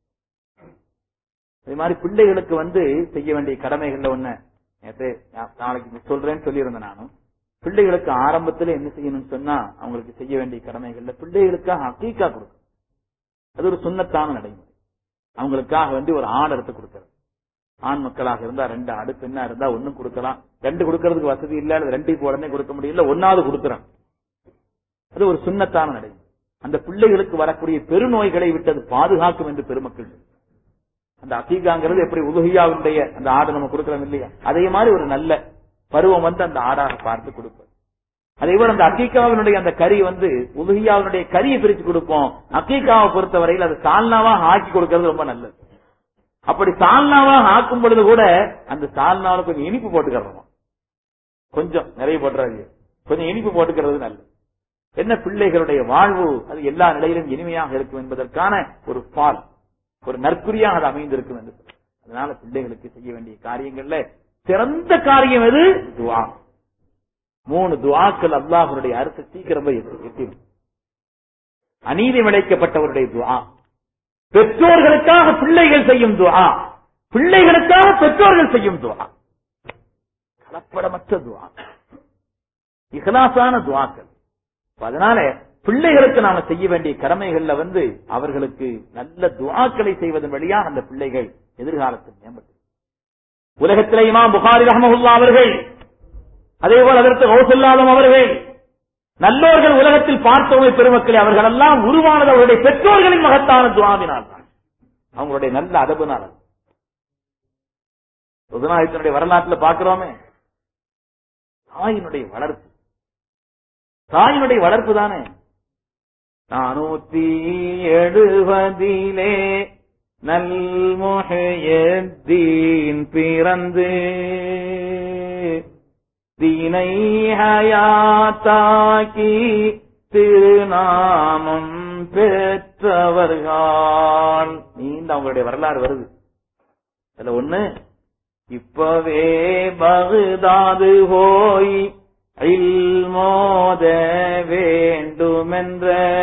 அதே மாதிரி பிள்ளைகளுக்கு வந்து செய்ய வேண்டிய கடமைகள்ல ஒண்ணு நேத்து நாளைக்கு சொல்றேன்னு சொல்லியிருந்தேன் நானும் பிள்ளைகளுக்கு ஆரம்பத்துல என்ன செய்யணும்னு சொன்னா அவங்களுக்கு செய்ய வேண்டிய கடமைகள்ல பிள்ளைகளுக்காக அக்கீக்கா கொடுக்கும் அது ஒரு சுண்ணத்தான நடைமுறை அவங்களுக்காக வந்து ஒரு ஆடு எடுத்து கொடுக்கறது ஆண் மக்களாக இருந்தா ரெண்டு ஆடு பெண்ணா இருந்தா ஒண்ணும் கொடுக்கலாம் ரெண்டு கொடுக்கறதுக்கு வசதி இல்ல அல்லது ரெண்டு இப்போ உடனே கொடுக்க முடியல ஒன்னாவது கொடுக்கறான் அது ஒரு சுண்ணத்தான நடைமுறை அந்த பிள்ளைகளுக்கு வரக்கூடிய பெருநோய்களை விட்டது பாதுகாக்கும் என்று பெருமக்கள் அந்த அகீகாங்கிறது எப்படி உலகியாவுடைய அந்த ஆடு நம்ம கொடுக்கறோம் இல்லையா அதே மாதிரி ஒரு நல்ல பருவம் வந்து அந்த ஆடாக பார்த்து கொடுப்பது அதே போல அந்த அக்கீக்காவினுடைய அந்த கறி வந்து உலகியாவினுடைய கறியை பிரிச்சு கொடுப்போம் அக்கீக்காவை பொறுத்தவரையில் அது சால்னாவா ஆக்கி கொடுக்கறது ரொம்ப நல்லது அப்படி சால்னாவா ஆக்கும் பொழுது கூட அந்த சால்னாவில கொஞ்சம் இனிப்பு போட்டுக்கிறோம் கொஞ்சம் நிறைய போட்டுறாங்க கொஞ்சம் இனிப்பு போட்டுக்கிறது நல்லது என்ன பிள்ளைகளுடைய வாழ்வு அது எல்லா நிலையிலும் இனிமையாக இருக்கும் என்பதற்கான ஒரு பால் ஒரு நற்குறியாக அது அமைந்திருக்கும் என்று அதனால பிள்ளைகளுக்கு செய்ய வேண்டிய காரியங்கள்ல சிறந்த காரியம் எது துவா மூணு துவாக்கள் அல்லாஹருடைய அரசு சீக்கிரம் எட்டிடும் அநீதி விளைக்கப்பட்டவருடைய துவா பெற்றோர்களுக்காக பிள்ளைகள் செய்யும் துவா பிள்ளைகளுக்காக பெற்றோர்கள் செய்யும் துவா கலப்படமற்ற துவா இகலாசான துவாக்கள் அதனால பிள்ளைகளுக்கு நாம செய்ய வேண்டிய கடமைகள்ல வந்து அவர்களுக்கு நல்ல துவாக்களை செய்வதன் வழியாக அந்த பிள்ளைகள் எதிர்காலத்தில் மேம்பட்டு உலகத்திலே இமாம் புகாரி ரஹமகுல்லா அவர்கள் அதே போல அதற்கு கௌசல்லாதம் அவர்கள் நல்லோர்கள் உலகத்தில் பார்த்தவங்க பெருமக்களை அவர்கள் எல்லாம் உருவானது அவருடைய பெற்றோர்களின் மகத்தான துவாவினால் தான் அவங்களுடைய நல்ல அதபுனால சுதநாயகத்தினுடைய வரலாற்றுல பார்க்கிறோமே தாயினுடைய வளர்ப்பு தாயினுடைய வளர்ப்பு தானே நானூத்தி எழுபதிலே நல்முகையத்தீன் பிறந்து தீனை ஹயாத்தாக்கி திருநாமம் பெற்றவர்கள் நீண்ட அவங்களுடைய வரலாறு வருது அதுல ஒண்ணு இப்பவே பகுதாது போய் மோத வேண்டுமென்ற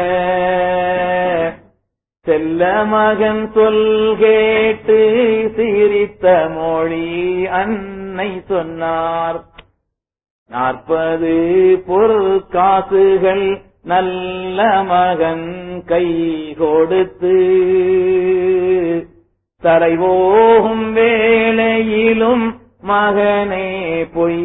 செல்ல மகன் சொல் கேட்டு சிரித்த மொழி அன்னை சொன்னார் நாற்பது பொருள் காசுகள் நல்ல மகன் கை கொடுத்து தரைவோகும் வேளையிலும் மகனே பொய்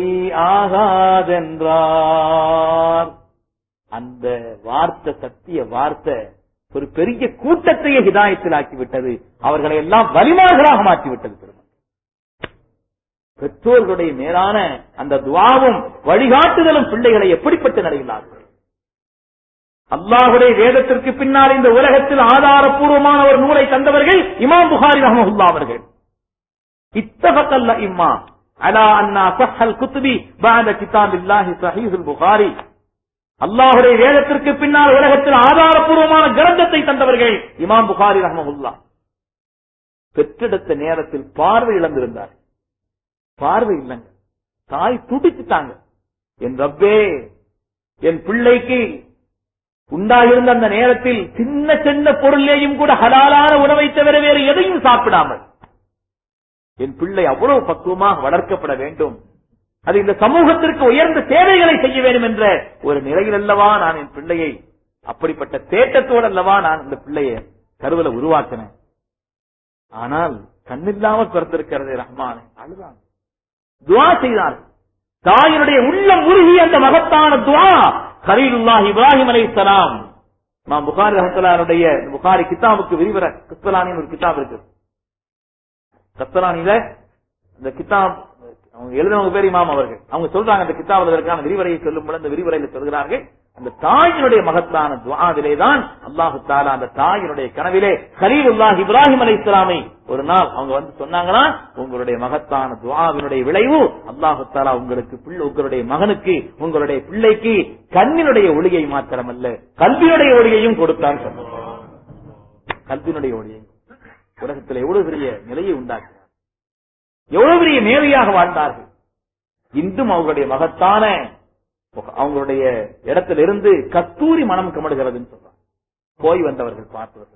ஆகாதென்றார் அந்த வார்த்தை சத்திய வார்த்தை ஒரு பெரிய கூட்டத்தையே ஹிதாயத்தில் ஆக்கிவிட்டது அவர்களை எல்லாம் வலிமார்களாக மாற்றிவிட்டது பெருமை பெற்றோர்களுடைய மேலான அந்த துவாவும் வழிகாட்டுதலும் பிள்ளைகளை எப்படிப்பட்ட நிலையிலார்கள் அல்லாஹுடைய வேதத்திற்கு பின்னால் இந்த உலகத்தில் ஆதாரப்பூர்வமான ஒரு நூலை தந்தவர்கள் இமாம் புகாரி ரஹமஹுல்லா அவர்கள் இத்தகல்ல இம்மா அலா அண்ணா சஹல் குத்துபி பாத கிதாபில்லாஹி சஹீஹுல் புகாரி அல்லாஹுடைய வேதத்திற்கு பின்னால் உலகத்தில் ஆதாரப்பூர்வமான கிரந்தத்தை தந்தவர்கள் இமாம் புகாரி ரஹமஹுல்லா பெற்றெடுத்த நேரத்தில் பார்வை இழந்திருந்தார் பார்வை இல்லைங்க தாய் துடிச்சுட்டாங்க என் ரப்பே என் பிள்ளைக்கு உண்டாயிருந்த அந்த நேரத்தில் சின்ன சின்ன பொருளையும் கூட ஹலாலான உணவை தவிர வேறு எதையும் சாப்பிடாமல் என் பிள்ளை அவ்வளவு பக்குவமாக வளர்க்கப்பட வேண்டும் அது இந்த சமூகத்திற்கு உயர்ந்த சேவைகளை செய்ய வேண்டும் என்ற ஒரு நிலையில் அல்லவா நான் என் பிள்ளையை அப்படிப்பட்ட தேட்டத்தோடு அல்லவா நான் இந்த பிள்ளையை கருவில உருவாக்கினேன் ஆனால் கண்ணில்லாமல் பிறந்திருக்கிறதே ரஹ்மானே அழுதான் துவா செய்தார் தாயினுடைய உள்ளம் உருகி அந்த மகத்தான துவா கரீலுல்லாஹ் இப்ராஹிம் அலை சலாம் நான் புகாரி ரஹத்தலாருடைய புகாரி கிதாபுக்கு விரிவர கிறிஸ்தலானின் ஒரு கிதாப் இருக்கு கத்தலானில இந்த கிதாப் அவங்க எழுதினவங்க பேர் இமாம் அவர்கள் அவங்க சொல்றாங்க அந்த கிதாபுதற்கான விரிவுரையை சொல்லும் பொழுது அந்த விரிவுரையில் சொல்கிறார்கள் அந்த தாயினுடைய மகத்தான துவாவிலே தான் அல்லாஹு தாலா அந்த தாயினுடைய கனவிலே கலீலுல்லாஹ் இப்ராஹிம் அலை இஸ்லாமை ஒரு நாள் அவங்க வந்து சொன்னாங்களா உங்களுடைய மகத்தான துவாவினுடைய விளைவு அல்லாஹு தாலா உங்களுக்கு பிள்ளை உங்களுடைய மகனுக்கு உங்களுடைய பிள்ளைக்கு கண்ணினுடைய ஒளியை மாத்திரமல்ல கல்வியுடைய ஒளியையும் கொடுத்தான் சொன்னார் கல்வியினுடைய ஒளியை உலகத்தில் எவ்வளவு பெரிய நிலையை உண்டாக்கினார் எவ்வளவு பெரிய மேலையாக வாழ்ந்தார்கள் இன்றும் அவர்களுடைய மகத்தான அவங்களுடைய இடத்திலிருந்து கத்தூரி மனம் கமடுகிறதுன்னு சொல்றாங்க போய் வந்தவர்கள் பார்த்தவர்கள்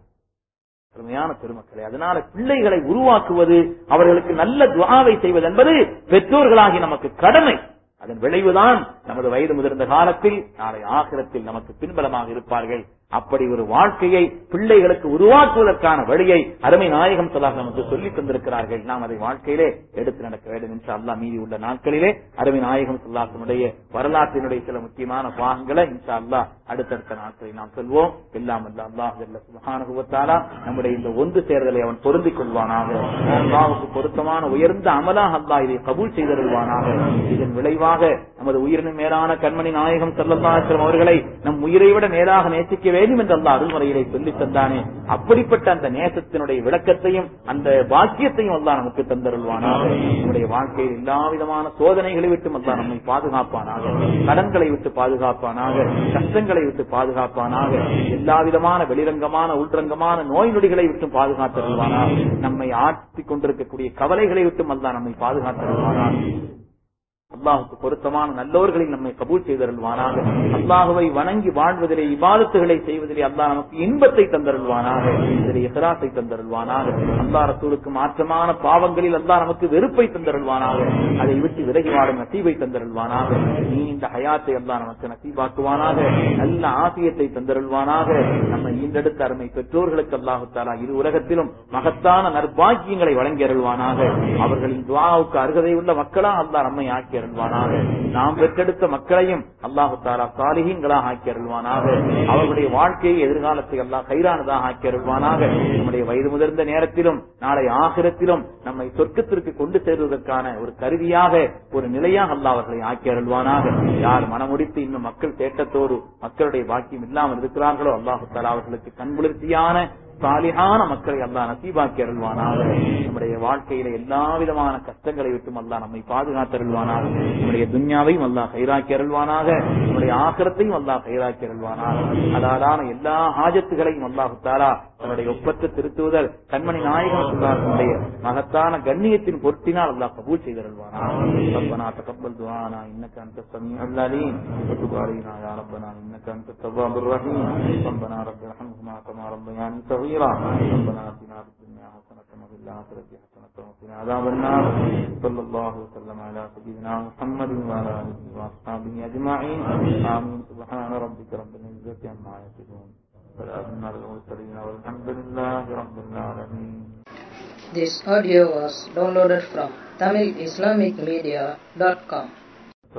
அருமையான பெருமக்களே அதனால பிள்ளைகளை உருவாக்குவது அவர்களுக்கு நல்ல துவாவை செய்வது என்பது பெற்றோர்களாகி நமக்கு கடமை அதன் விளைவுதான் நமது வயது முதிர்ந்த காலத்தில் நாளை ஆகிரத்தில் நமக்கு பின்பலமாக இருப்பார்கள் அப்படி ஒரு வாழ்க்கையை பிள்ளைகளுக்கு உருவாக்குவதற்கான வழியை அருமை நாயகம் சொல்லாக நமக்கு சொல்லி தந்திருக்கிறார்கள் நாம் அதை வாழ்க்கையிலே எடுத்து நடக்க வேண்டும் என்று அல்லா மீதி உள்ள நாட்களிலே அருமை நாயகம் சொல்லாசனுடைய வரலாற்றினுடைய சில முக்கியமான பாகங்களை இன்ஷா அல்லா அடுத்தடுத்த நாட்களில் நாம் சொல்வோம் எல்லாம் அல்ல அல்லாஹ் சுபஹானுவத்தாலா நம்முடைய இந்த ஒன்று சேர்தலை அவன் பொருந்திக் கொள்வானாக அல்லாவுக்கு பொருத்தமான உயர்ந்த அமலாக அல்லா இதை கபூல் செய்தருள்வானாக இதன் விளைவாக நமது உயிரினும் மேலான கண்மணி நாயகம் செல்லல்லாசிரம் அவர்களை நம் உயிரை விட மேலாக நேசிக்க வேண்டும் என்று அல்லா அருள்முறையிலே சொல்லி தந்தானே அப்படிப்பட்ட அந்த நேசத்தினுடைய விளக்கத்தையும் அந்த பாக்கியத்தையும் அல்லா நமக்கு தந்தருள்வானாக நம்முடைய வாழ்க்கையில் எல்லா விதமான சோதனைகளை விட்டு அல்லா நம்மை பாதுகாப்பானாக கடன்களை விட்டு பாதுகாப்பானாக கஷ்டங்களை விட்டு பாதுகாப்பானாக எல்லா விதமான வெளிரங்கமான உள்ரங்கமான நோய் நொடிகளை விட்டு பாதுகாத்தருள்வானாக நம்மை ஆற்றிக் கொண்டிருக்கக்கூடிய கவலைகளை விட்டும் அல்லா நம்மை பாதுகாத்தருள்வானாக அல்லாஹுக்கு பொருத்தமான நல்லோர்களை நம்மை கபூல் செய்தருள்வானாக அல்லாஹுவை வணங்கி வாழ்வதிலே இபாதத்துகளை செய்வதிலே அல்லாஹ் நமக்கு இன்பத்தை தந்தருள்வானாக இதிலே இஹராசை தந்தருள்வானாக அல்லா ரசூலுக்கு மாற்றமான பாவங்களில் அல்லாஹ் நமக்கு வெறுப்பை தந்தருள்வானாக அதை விட்டு விலகி வாழும் நசீபை தந்தருள்வானாக நீ இந்த ஹயாத்தை அல்லாஹ் நமக்கு நசீபாக்குவானாக நல்ல ஆசியத்தை தந்தருள்வானாக நம்மை ஈண்டெடுத்த அருமை பெற்றோர்களுக்கு அல்லாஹு தாலா இரு உலகத்திலும் மகத்தான நற்பாக்கியங்களை வழங்கி அருள்வானாக அவர்களின் துவாவுக்கு அருகதை உள்ள மக்களா அல்லாஹ் நம்மை ஆக்கி அருள்வானாக நாம் பெற்றெடுத்த மக்களையும் அல்லாஹு தாலா சாலிகங்களாக ஆக்கி அருள்வானாக அவர்களுடைய வாழ்க்கையை எதிர்காலத்தை எல்லாம் கைரானதாக ஆக்கி அருள்வானாக நம்முடைய வயது முதிர்ந்த நேரத்திலும் நாளை ஆகிரத்திலும் நம்மை சொர்க்கத்திற்கு கொண்டு சேர்வதற்கான ஒரு கருவியாக ஒரு நிலையாக அல்லா அவர்களை ஆக்கி அருள்வானாக யார் மனமுடித்து இன்னும் மக்கள் தேட்டத்தோடு மக்களுடைய பாக்கியம் இல்லாமல் இருக்கிறார்களோ அல்லாஹு தாலா அவர்களுக்கு கண்குளிர்ச்சியான சாலிகான மக்களை அல்லா நசீபாக்கி அருள்வானாக நம்முடைய வாழ்க்கையில எல்லா விதமான கஷ்டங்களை விட்டும் அல்லா நம்மை பாதுகாத்தருள்வானாக நம்முடைய துன்யாவையும் அல்லா கைராக்கி அருள்வானாக நம்முடைய ஆக்கிரத்தையும் அல்லா கைராக்கி அருள்வானாக அதாலான எல்லா ஹாஜத்துகளையும் அல்லாஹு தாலா தன்னுடைய ஒப்பற்ற திருத்துவதல் கண்மணி நாயகம் சுல்லாசனுடைய மகத்தான கண்ணியத்தின் பொருட்டினால் அல்லாஹ் கபூல் செய்தருள்வானாக ربنا تقبل دعانا انك انت السميع العليم وتب علينا يا ربنا انك انت التواب الرحيم ربنا رب ارحمهما كما ربياني صغيرا ربنا اتنا في الدنيا حسنه وفي الاخره حسنه وقنا عذاب النار صلى الله وسلم على سيدنا محمد وعلى اله واصحابه اجمعين امين سبحان ربك رب العزه عما يصفون سلام على المرسلين والحمد لله رب العالمين This audio was downloaded from TamilIslamicMedia.com.